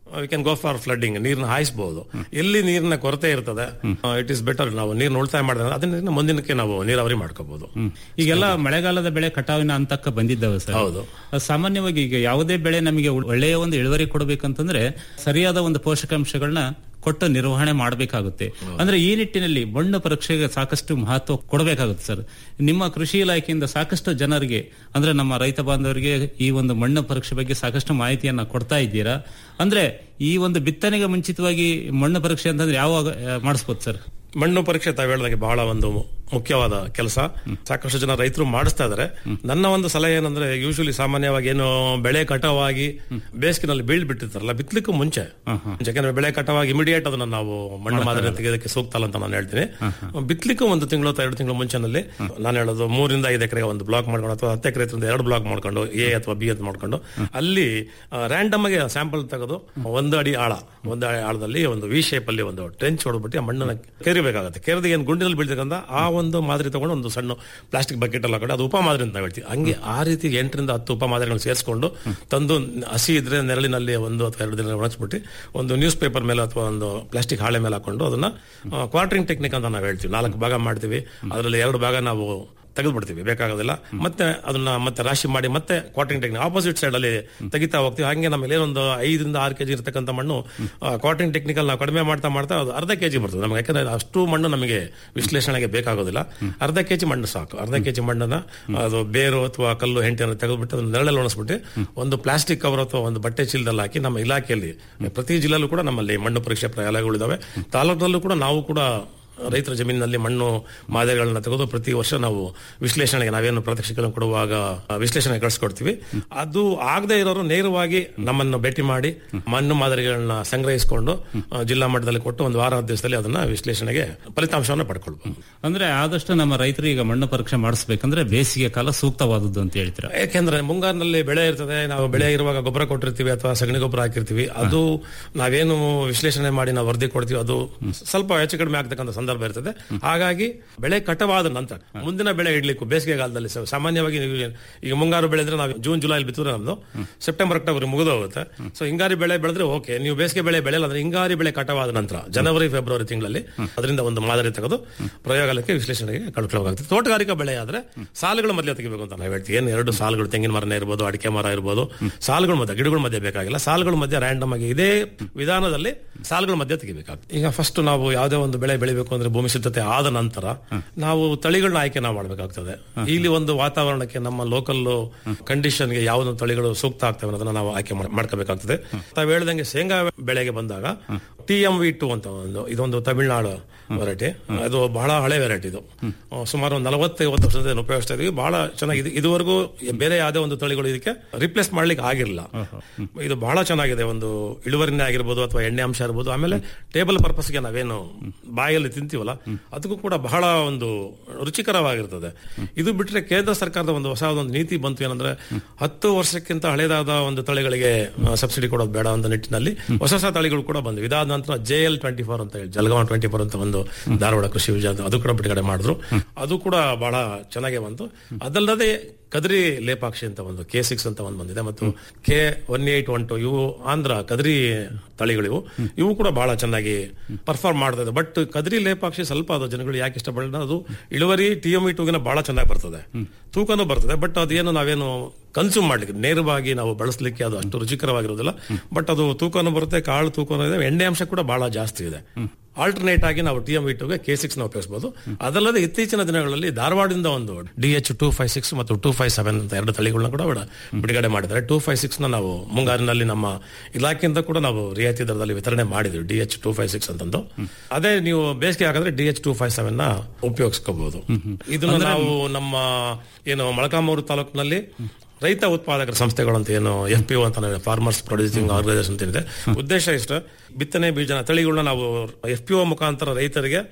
we can go for flooding ನೀರನ್ನ ಹಾಯಿಸಬಹುದು ಎಲ್ಲಿ ನೀರಿನ ಕೊರತೆ ಇರ್ತದೆ ಇಟ್ ಇಸ್ ಬೆಟರ್ ನಾವು ನೀರನ್ನ ಉಳಿತಾಯ ಮಾಡಿದ್ರೆ ಅದನ್ನ ಮುಂದಿನಕ್ಕೆ ನಾವು ನೀರಾವರಿ ಮಾಡ್ಕೋಬಹುದು ಈಗೆಲ್ಲ ಮಳೆಗಾಲದ ಬೆಳೆ ಕಟಾವಿನ ಹಂತಕ್ಕೆ ಬಂದಿದ್ದಾವೆ ಸರ್ ಹೌದು. ಸಾಮಾನ್ಯವಾಗಿ ಈಗ ಯಾವುದೇ ಬೆಳೆ ನಮಗೆ ಒಳ್ಳೆಯ ಒಂದು ಇಳುವರಿ ಕೊಡಬೇಕಂತಂದ್ರೆ ಸರಿಯಾದ ಒಂದು ಪೋಷಕಾಂಶಗಳನ್ನ ಕೊಟ್ಟು ನಿರ್ವಹಣೆ ಮಾಡಬೇಕಾಗುತ್ತೆ ಅಂದ್ರೆ ಈ ನಿಟ್ಟಿನಲ್ಲಿ ಮಣ್ಣು ಪರೀಕ್ಷೆಗೆ ಸಾಕಷ್ಟು ಮಹತ್ವ ಕೊಡಬೇಕಾಗುತ್ತೆ ಸರ್ ನಿಮ್ಮ ಕೃಷಿ ಇಲಾಖೆಯಿಂದ ಸಾಕಷ್ಟು ಜನರಿಗೆ ಅಂದ್ರೆ ನಮ್ಮ ರೈತ ಬಾಂಧವರಿಗೆ ಈ ಒಂದು ಮಣ್ಣು ಪರೀಕ್ಷೆ ಬಗ್ಗೆ ಸಾಕಷ್ಟು ಮಾಹಿತಿಯನ್ನ ಕೊಡ್ತಾ ಇದ್ದೀರಾ ಅಂದ್ರೆ ಈ ಒಂದು ಬಿತ್ತನೆಗೆ ಮುಂಚಿತವಾಗಿ ಮಣ್ಣು ಪರೀಕ್ಷೆ ಅಂತಂದ್ರೆ ಯಾವಾಗ ಆ, ಮಾಡಿಸ್ಬೋದು ಸರ್ ಮಣ್ಣು ಪರೀಕ್ಷೆ ತಾವು ಹೇಳ್ದಂಗೆ ಬಹಳ ಒಂದು ಮುಖ್ಯವಾದ ಕೆಲಸ ಸಾಕಷ್ಟು ಜನ ರೈತರು ಮಾಡಿಸ್ತಾ ಇದಾರೆ ನನ್ನ ಒಂದು ಸಲಹೆ ಏನಂದ್ರೆ ಯೂಶಲಿ ಸಾಮಾನ್ಯವಾಗಿ ಏನು ಬೆಳೆ ಕಟಾವಾಗಿ ಬೇಸಿಗೆನಲ್ಲಿ ಬೀಳ್ ಬಿಟ್ಟಿರ್ತಾರಲ್ಲ ಬಿತ್ತಲಿಕ್ಕೂ ಮುಂಚೆ ಯಾಕಂದ್ರೆ ಬೆಳೆ ಕಟಾವಾಗಿ ಇಮಿಡಿಯೇಟ್ ಅದನ್ನ ನಾವು ಮಣ್ಣು ಮಾದರಿ ತೆಗೆಯೋದಕ್ಕೆ ಸೂಕ್ತ ಅಲ್ಲ ಅಂತ ನಾನು ಹೇಳ್ತೀನಿ ಬಿತ್ತಲಿಕ್ಕೂ ಒಂದು ತಿಂಗಳು ಅಥವಾ ಎರಡು ತಿಂಗಳು ಮುಂಚೆನಲ್ಲಿ ನಾನು ಹೇಳೋದು ಮೂರಿಂದ ಐದು ಎಕರೆಗೆ ಒಂದು ಬ್ಲಾಕ್ ಮಾಡ್ಕೊಂಡು ಅಥವಾ ಹತ್ತು ಎಕರೆ ಎರಡು ಬ್ಲಾಕ್ ಮಾಡ್ಕೊಂಡು ಎ ಅಥವಾ ಬಿ ಅಂತ ಮಾಡ್ಕೊಂಡು ಅಲ್ಲಿ ರ್ಯಾಂಡಮ್ ಆಗಿ ಸ್ಯಾಂಪಲ್ ತೆಗೆದು ಒಂದು ಅಡಿ ಆಳ ಒಂದು ಅಡಿ ಆಳದಲ್ಲಿ ಒಂದು ವಿ ಶೇಪ್ ಅಲ್ಲಿ ಒಂದು ಟ್ರೆಂಚ್ ಹೊಡೆದ್ಬಿಟ್ಟು ಆ ಮಣ್ಣನ್ನ ಕೆರಿಬೇಕಾಗುತ್ತೆ ಕೆರೆದ ಏನು ಗುಂಡಿನಲ್ಲಿ ಬೀಳ್ತಕ್ಕಂಥ ಆ ಒಂದು ಮಾದರಿ ತಗೊಂಡು ಒಂದು ಸಣ್ಣ ಪ್ಲಾಸ್ಟಿಕ್ ಬಕೆಟ್ ಅಲ್ಲಿ ಹಾಕೊಂಡು ಅದು ಉಪ ಮಾದರಿ ಅಂತ ಹೇಳ್ತೀವಿ ಹಂಗೆ ಆ ರೀತಿ ಎಂಟರಿಂದ ಹತ್ತು ಉಪ ಮಾದರಿಗಳನ್ನು ಸೇರಿಸ್ಕೊಂಡು ತಂದು ಹಸಿ ಇದ್ರೆ ನೆರಳಿನಲ್ಲಿ ಒಂದು ಅಥವಾ ಎರಡು ದಿನ ಒಣಗಿಸ್ಬಿಟ್ಟು ಒಂದು ನ್ಯೂಸ್ ಪೇಪರ್ ಮೇಲೆ ಅಥವಾ ಒಂದು ಪ್ಲಾಸ್ಟಿಕ್ ಹಾಳೆ ಮೇಲೆ ಹಾಕೊಂಡು ಅದನ್ನ ಕ್ವಾರ್ಟರಿಂಗ್ ಟೆಕ್ನಿಕ್ ಅಂತ ನಾವು ಹೇಳ್ತೀವಿ ನಾಲ್ಕು ಭಾಗ ಮಾಡ್ತೀವಿ ಅದರಲ್ಲಿ ಎರಡು ಭಾಗ ನಾವು ತೆಗೆದ್ಬಿಡ್ತೀವಿ ಬೇಕಾಗೋದಿಲ್ಲ ಮತ್ತೆ ಅದನ್ನ ಮತ್ತೆ ರಾಶಿ ಮಾಡಿ ಮತ್ತೆ ಕ್ವಾರ್ಟಿಂಗ್ ಟೆಕ್ನಿಕ್ ಆಪೋಸಿಟ್ ಸೈಡ್ ಅಲ್ಲಿ ತೆಗಿತಾ ಹೋಗ್ತೀವಿ ಹಂಗೆ ನಮ್ಮಲ್ಲಿ ಏನೊಂದು ಐದರಿಂದ ಆರು ಕೆಜಿ ಇರತಕ್ಕಂಥ ಮಣ್ಣು ಕ್ವಾರ್ಟಿಂಗ್ ಟೆಕ್ನಿಕಲ್ ನಾವು ಕಡಿಮೆ ಮಾಡ್ತಾ ಮಾಡ್ತಾ ಅದು ಅರ್ಧ ಕೆಜಿ ಬರ್ತದೆ ನಮಗೆ ಯಾಕಂದ್ರೆ ಅಷ್ಟು ಮಣ್ಣು ನಮಗೆ ವಿಶ್ಲೇಷಣೆಗೆ ಬೇಕಾಗೋದಿಲ್ಲ ಅರ್ಧ ಕೆಜಿ ಮಣ್ಣು ಸಾಕು ಅರ್ಧ ಕೆಜಿ ಮಣ್ಣನ್ನ ಅದು ಬೇರು ಅಥವಾ ಕಲ್ಲು ಹೆಂಟಿಯನ್ನು ತೆಗೆದ್ಬಿಟ್ಟು ಅದನ್ನ ನೆರಳಲ್ಲಿ ಒಣಸ್ಬಿಟ್ಟು ಒಂದು ಪ್ಲಾಸ್ಟಿಕ್ ಕವರ್ ಅಥವಾ ಒಂದು ಬಟ್ಟೆ ಚೀಲದಲ್ಲಿ ಹಾಕಿ ನಮ್ಮ ಇಲಾಖೆಯಲ್ಲಿ ಪ್ರತಿ ಜಿಲ್ಲೆಯಲ್ಲೂ ಕೂಡ ನಮ್ಮಲ್ಲಿ ಮಣ್ಣು ಪರೀಕ್ಷೆ ಪ್ರಯೋಗಾಲಯಗಳಿದಾವೆ ತಾಲೂಕಿನಲ್ಲೂ ಕೂಡ ನಾವು ಕೂಡ ರೈತರ ಜಮೀನಿನಲ್ಲಿ ಮಣ್ಣು ಮಾದರಿಗಳನ್ನ ತೆಗೆದು ಪ್ರತಿ ವರ್ಷ ನಾವು ವಿಶ್ಲೇಷಣೆಗೆ ನಾವೇನು ಪ್ರಾತ್ಯಕ್ಷಿಕೆಗಳನ್ನು ಕೊಡುವಾಗ ಆ, ವಿಶ್ಲೇಷಣೆ ಕಳಿಸ್ಕೊಡ್ತೀವಿ ಅದು ಆಗದೆ ಇರೋರು ನೇರವಾಗಿ ನಮ್ಮನ್ನು ಭೇಟಿ ಮಾಡಿ ಮಣ್ಣು ಮಾದರಿಗಳನ್ನ ಸಂಗ್ರಹಿಸಿಕೊಂಡು ಆ, ಜಿಲ್ಲಾ ಮಟ್ಟದಲ್ಲಿ ಕೊಟ್ಟು ಒಂದು ವಾರ ಹತ್ತು ದಿವಸದಲ್ಲಿ ಅದನ್ನ ವಿಶ್ಲೇಷಣೆಗೆ ಫಲಿತಾಂಶವನ್ನು ಪಡ್ಕೊಳ್ಬಹುದು ಅಂದ್ರೆ ಆದಷ್ಟು ನಮ್ಮ ರೈತರು ಈಗ ಮಣ್ಣು ಪರೀಕ್ಷೆ ಮಾಡಿಸ್ಬೇಕಂದ್ರೆ ಬೇಸಿಗೆ ಕಾಲ ಸೂಕ್ತವಾದದ್ದು ಅಂತ ಹೇಳ್ತೀರಾ ಯಾಕೆಂದ್ರೆ ಮುಂಗಾರಿನಲ್ಲಿ ಬೆಳೆ ಇರ್ತದೆ ನಾವು ಬೆಳೆ ಇರುವಾಗ ಗೊಬ್ಬರ ಕೊಟ್ಟಿರ್ತೀವಿ ಅಥವಾ ಸಗಣಿ ಗೊಬ್ಬರ ಹಾಕಿರ್ತೀವಿ ಅದು ನಾವೇನು ವಿಶ್ಲೇಷಣೆ ಮಾಡಿ ನಾವು ವರದಿ ಕೊಡ್ತೀವಿ ಅದು ಸ್ವಲ್ಪ ಹೆಚ್ಚು ಕಡಿಮೆ ಆಗ್ತಕ್ಕಂಥ ಸಂದರ್ಭ ಇರ್ತದೆ ಹಾಗಾಗಿ ಬೆಳೆ ಕಟವಾದ ನಂತರ ಮುಂದಿನ ಬೆಳೆ ಇಡ್ಲಿಕ್ಕೂ ಬೇಸಿಗೆಗಾಲದಲ್ಲಿ ಸ- ಸಾಮಾನ್ಯವಾಗಿ ನೀವು ಈಗ ಮುಂಗಾರು ಬೆಳೆ ಇದ್ರೆ ನಾವು ಜೂನ್ ಜುಲೈ ಬಿತ್ತಿದ್ರೆ ನಮ್ದು ಸೆಪ್ಟೆಂಬರ್ ಅಕ್ಟೋಬರ್ ಮುಗಿದು ಹೋಗುತ್ತೆ ಸೊ ಹಿಂಗಾರಿ ಬೆಳೆ ಬೆಳೆದ್ರೆ ಓಕೆ ನೀವು ಬೇಸಿಗೆ ಬೆಳೆ ಬೆಳೆಯಲ್ಲ ಅಂದ್ರೆ ಹಿಂಗಾರಿ ಬೆಳೆ ಕಟವಾದ ನಂತರ ಜನವರಿ ಫೆಬ್ರವರಿ ತಿಂಗಳಲ್ಲಿ ಅದರಿಂದ ಒಂದು ಮಾದರಿ ತೆಗೆದು ಪ್ರಯೋಗಾಲಯಕ್ಕೆ ವಿಶ್ಲೇಷಣೆಗೆ ಕಳ್ಕೊಳ್ಳೋಕಾಗ್ತದೆ ತೋಟಗಾರಿಕಾ ಬೆಳೆ ಆದ್ರೆ ಸಾಲುಗಳ ಮಧ್ಯೆ ತೆಗಿಬೇಕು ಅಂತ ನಾವು ಹೇಳ್ತೀವಿ ಏನು ಎರಡು ಸಾಲುಗಳು ತೆಂಗಿನ ಮರನೇ ಇರ್ಬೋದು ಅಡಿಕೆ ಮರ ಇರ್ಬೋದು ಸಾಲುಗಳ ಮಧ್ಯೆ ಗಿಡಗಳ ಮಧ್ಯೆ ಬೇಕಾಗಿಲ್ಲ ಸಾಲುಗಳ ಮಧ್ಯೆ ರ್ಯಾಂಡಮ್ ಆಗಿ ಇದೇ ವಿಧಾನದಲ್ಲಿ ಸಾಲುಗಳ ಮಧ್ಯೆ ತೆಗಿಬೇಕಾಗ್ತದೆ ಈಗ ಫಸ್ಟ್ ನಾವು ಯಾವುದೇ ಒಂದು ಬೆಳೆ ಬೆಳಿಬೇಕು ಅಂದ್ರೆ ಭೂಮಿ ಸಿದ್ಧತೆ ಆದ ನಂತರ ನಾವು ತಳಿಗಳನ್ನ ಆಯ್ಕೆ ನಾವು ಮಾಡಬೇಕಾಗ್ತದೆ ಇಲ್ಲಿ ಒಂದು ವಾತಾವರಣಕ್ಕೆ ನಮ್ಮ ಲೋಕಲ್ ಕಂಡೀಷನ್ಗೆ ಯಾವ್ದು ತಳಿಗಳು ಸೂಕ್ತ ಆಗ್ತವೆ ಅನ್ನೋದನ್ನ ನಾವು ಆಯ್ಕೆ ಮಾಡ್- ಮಾಡ್ಕೋಬೇಕಾಗ್ತದೆ ತಾವು ಹೇಳ್ದಂಗೆ ಶೇಂಗಾ ಬೆಳೆಗೆ ಬಂದಾಗ ಟಿ ಎಂ ವಿ ಟು ಅಂತ ಒಂದು ಇದೊಂದು ತಮಿಳುನಾಡು ವೆರೈಟಿ ಅದು ಬಹಳ ಹಳೆ ವೆರೈಟಿ ಇದು ಆ, ಸುಮಾರು ಒಂದು ನಲವತ್ತೈವತ್ತು ವರ್ಷದಿಂದ ಇದನ್ನ ಉಪಯೋಗಿಸ್ತಾ ಇದೀವಿ ಬಹಳ ಚೆನ್ನಾಗಿದೆ ಇದುವರೆಗೂ ಬೇರೆ ಯಾವುದೇ ಒಂದು ತಳಿಗಳು ಇದಕ್ಕೆ ರಿಪ್ಲೇಸ್ ಮಾಡ್ಲಿಕ್ಕೆ ಆಗಿರಲಿಲ್ಲ ಇದು ಬಹಳ ಚೆನ್ನಾಗಿದೆ ಒಂದು ಇಳುವರಿನೇ ಆಗಿರ್ಬೋದು ಅಥವಾ ಎಣ್ಣೆ ಅಂಶ ಇರ್ಬೋದು ಆಮೇಲೆ ಟೇಬಲ್ ಪರ್ಪಸ್ಗೆ ನಾವೇನು ಬಾಯಲ್ಲಿ ತಿಂತೀವಲ್ಲ ಅದಕ್ಕೂ ಕೂಡ ಬಹಳ ಒಂದು ರುಚಿಕರವಾಗಿರ್ತದೆ ಇದು ಬಿಟ್ರೆ ಕೇಂದ್ರ ಸರ್ಕಾರದ ಒಂದು ಹೊಸ ಒಂದು ನೀತಿ ಬಂತು ಏನಂದ್ರೆ ಹತ್ತು ವರ್ಷಕ್ಕಿಂತ ಹಳೇದಾದ ಒಂದು ತಳಿಗಳಿಗೆ ಸಬ್ಸಿಡಿ ಕೊಡೋದು ಬೇಡ ಅಂತ ನಿಟ್ಟಿನಲ್ಲಿ ಹೊಸ ಹೊಸ ತಳಿಗಳು ಕೂಡ ಬಂದ್ವು ಇದಾದ ನಂತರ ಜೆ ಎಲ್ ಟ್ವೆಂಟಿ ಫೋರ್ ಅಂತ ಹೇಳಿ ಜಲಗಾಂವ್ ಟ್ವೆಂಟಿ ಫೋರ್ ಅಂತ ಒಂದು ಧಾರವಾಡ ಕೃಷಿ ವಿಜಯ ಅದು ಕೂಡ ಬಿಡುಗಡೆ ಮಾಡಿದ್ರು ಅದು ಕೂಡ ಬಹಳ ಚೆನ್ನಾಗೇ ಬಂತು ಅದಲ್ಲದೆ ಕದ್ರಿ ಲೇಪಾಕ್ಷಿ ಅಂತ ಒಂದು ಕೆ ಸಿಕ್ಸ್ ಅಂತ ಒಂದು ಬಂದಿದೆ ಮತ್ತು K one eight one two ಇವು ಆಂಧ್ರ ಕದ್ರಿ ತಳಿಗಳಿವು ಇವು ಕೂಡ ಬಹಳ ಚೆನ್ನಾಗಿ ಪರ್ಫಾರ್ಮ್ ಮಾಡ್ತಾ ಇದೆ ಬಟ್ ಕದ್ರಿ ಲೇಪಾಕ್ಷಿ ಸ್ವಲ್ಪ ಅದು ಜನಗಳು ಯಾಕೆ ಇಷ್ಟಪಡಲ್ಲ ಅದು ಇಳುವರಿ ಟಿ ಎಂ ಇ ಟೂಗಿನ ಬಹಳ ಚೆನ್ನಾಗಿ ಬರ್ತದೆ ತೂಕನೂ ಬರ್ತದೆ ಬಟ್ ಅದೇನು ನಾವೇನು ಕನ್ಸ್ಯೂಮ್ ಮಾಡ್ಲಿಕ್ಕೆ ನೇರವಾಗಿ ನಾವು ಬಳಸಲಿಕ್ಕೆ ಅದು ಅಷ್ಟು ರುಚಿಕರವಾಗಿರೋದಿಲ್ಲ ಬಟ್ ಅದು ತೂಕನೂ ಬರುತ್ತೆ ಕಾಳು ತೂಕನೂ ಇದೆ ಎಣ್ಣೆ ಅಂಶ ಕೂಡ ಬಹಳ ಜಾಸ್ತಿ ಇದೆ ಆಲ್ಟರ್ನೇಟ್ ಆಗಿ ನಾವು ಟಿ ಎಂ ಇಟುಗೆ ಕೆ ಸಿಕ್ಸ್ ನ ಉಪಯೋಗಿಸಬಹುದು ಅದಲ್ಲದೆ ಇತ್ತೀಚಿನ ದಿನಗಳಲ್ಲಿ ಧಾರವಾಡದಿಂದ ಒಂದು D H two five six ಮತ್ತು ಟೂ ಫೈವ್ ಸೆವೆನ್ ಅಂತ ಎರಡು ತಳಿಗಳನ್ನ ಕೂಡ ಬಿಡ- ಬಿಡುಗಡೆ ಮಾಡಿದ್ದಾರೆ ಟೂ ಫೈವ್ ಸಿಕ್ಸ್ ನ ನಾವು ಮುಂಗಾರಿನಲ್ಲಿ ನಮ್ಮ ಇಲಾಖೆಯಿಂದ ಕೂಡ ನಾವು ರಿಯಾಯಿತಿ ದರದಲ್ಲಿ ವಿತರಣೆ ಮಾಡಿದ್ವಿ D H two five six ಅಂತಂದು ಅದೇ ನೀವು ಬೇಸಿಗೆ ಹಾಕಿದ್ರೆ D H two five seven ನ ಉಪಯೋಗಿಸ್ಕೋಬಹುದು ಇದನ್ನ ನಾವು ನಮ್ಮ ಏನು ಮೊಳಕಾಮೂರು ತಾಲೂಕಿನಲ್ಲಿ ರೈತ ಉತ್ಪಾದಕರ ಸಂಸ್ಥೆಗಳು ಅಂತ ಏನು ಎಫ್ ಪಿ ಅಂತ ಫಾರ್ಮರ್ಸ್ ಪ್ರೊಡ್ಯೂಸಿಂಗ್ ಆರ್ಗನೈಸೇಷನ್ ಅಂತ ಇದೆ ಉದ್ದೇಶ ಇಷ್ಟ ಬಿತ್ತನೆ ಬೀಜ ತಳಿಗಳನ್ನ ನಾವು ಎಫ್ ಪಿ ಮುಖಾಂತರ ರೈತರಿಗೆ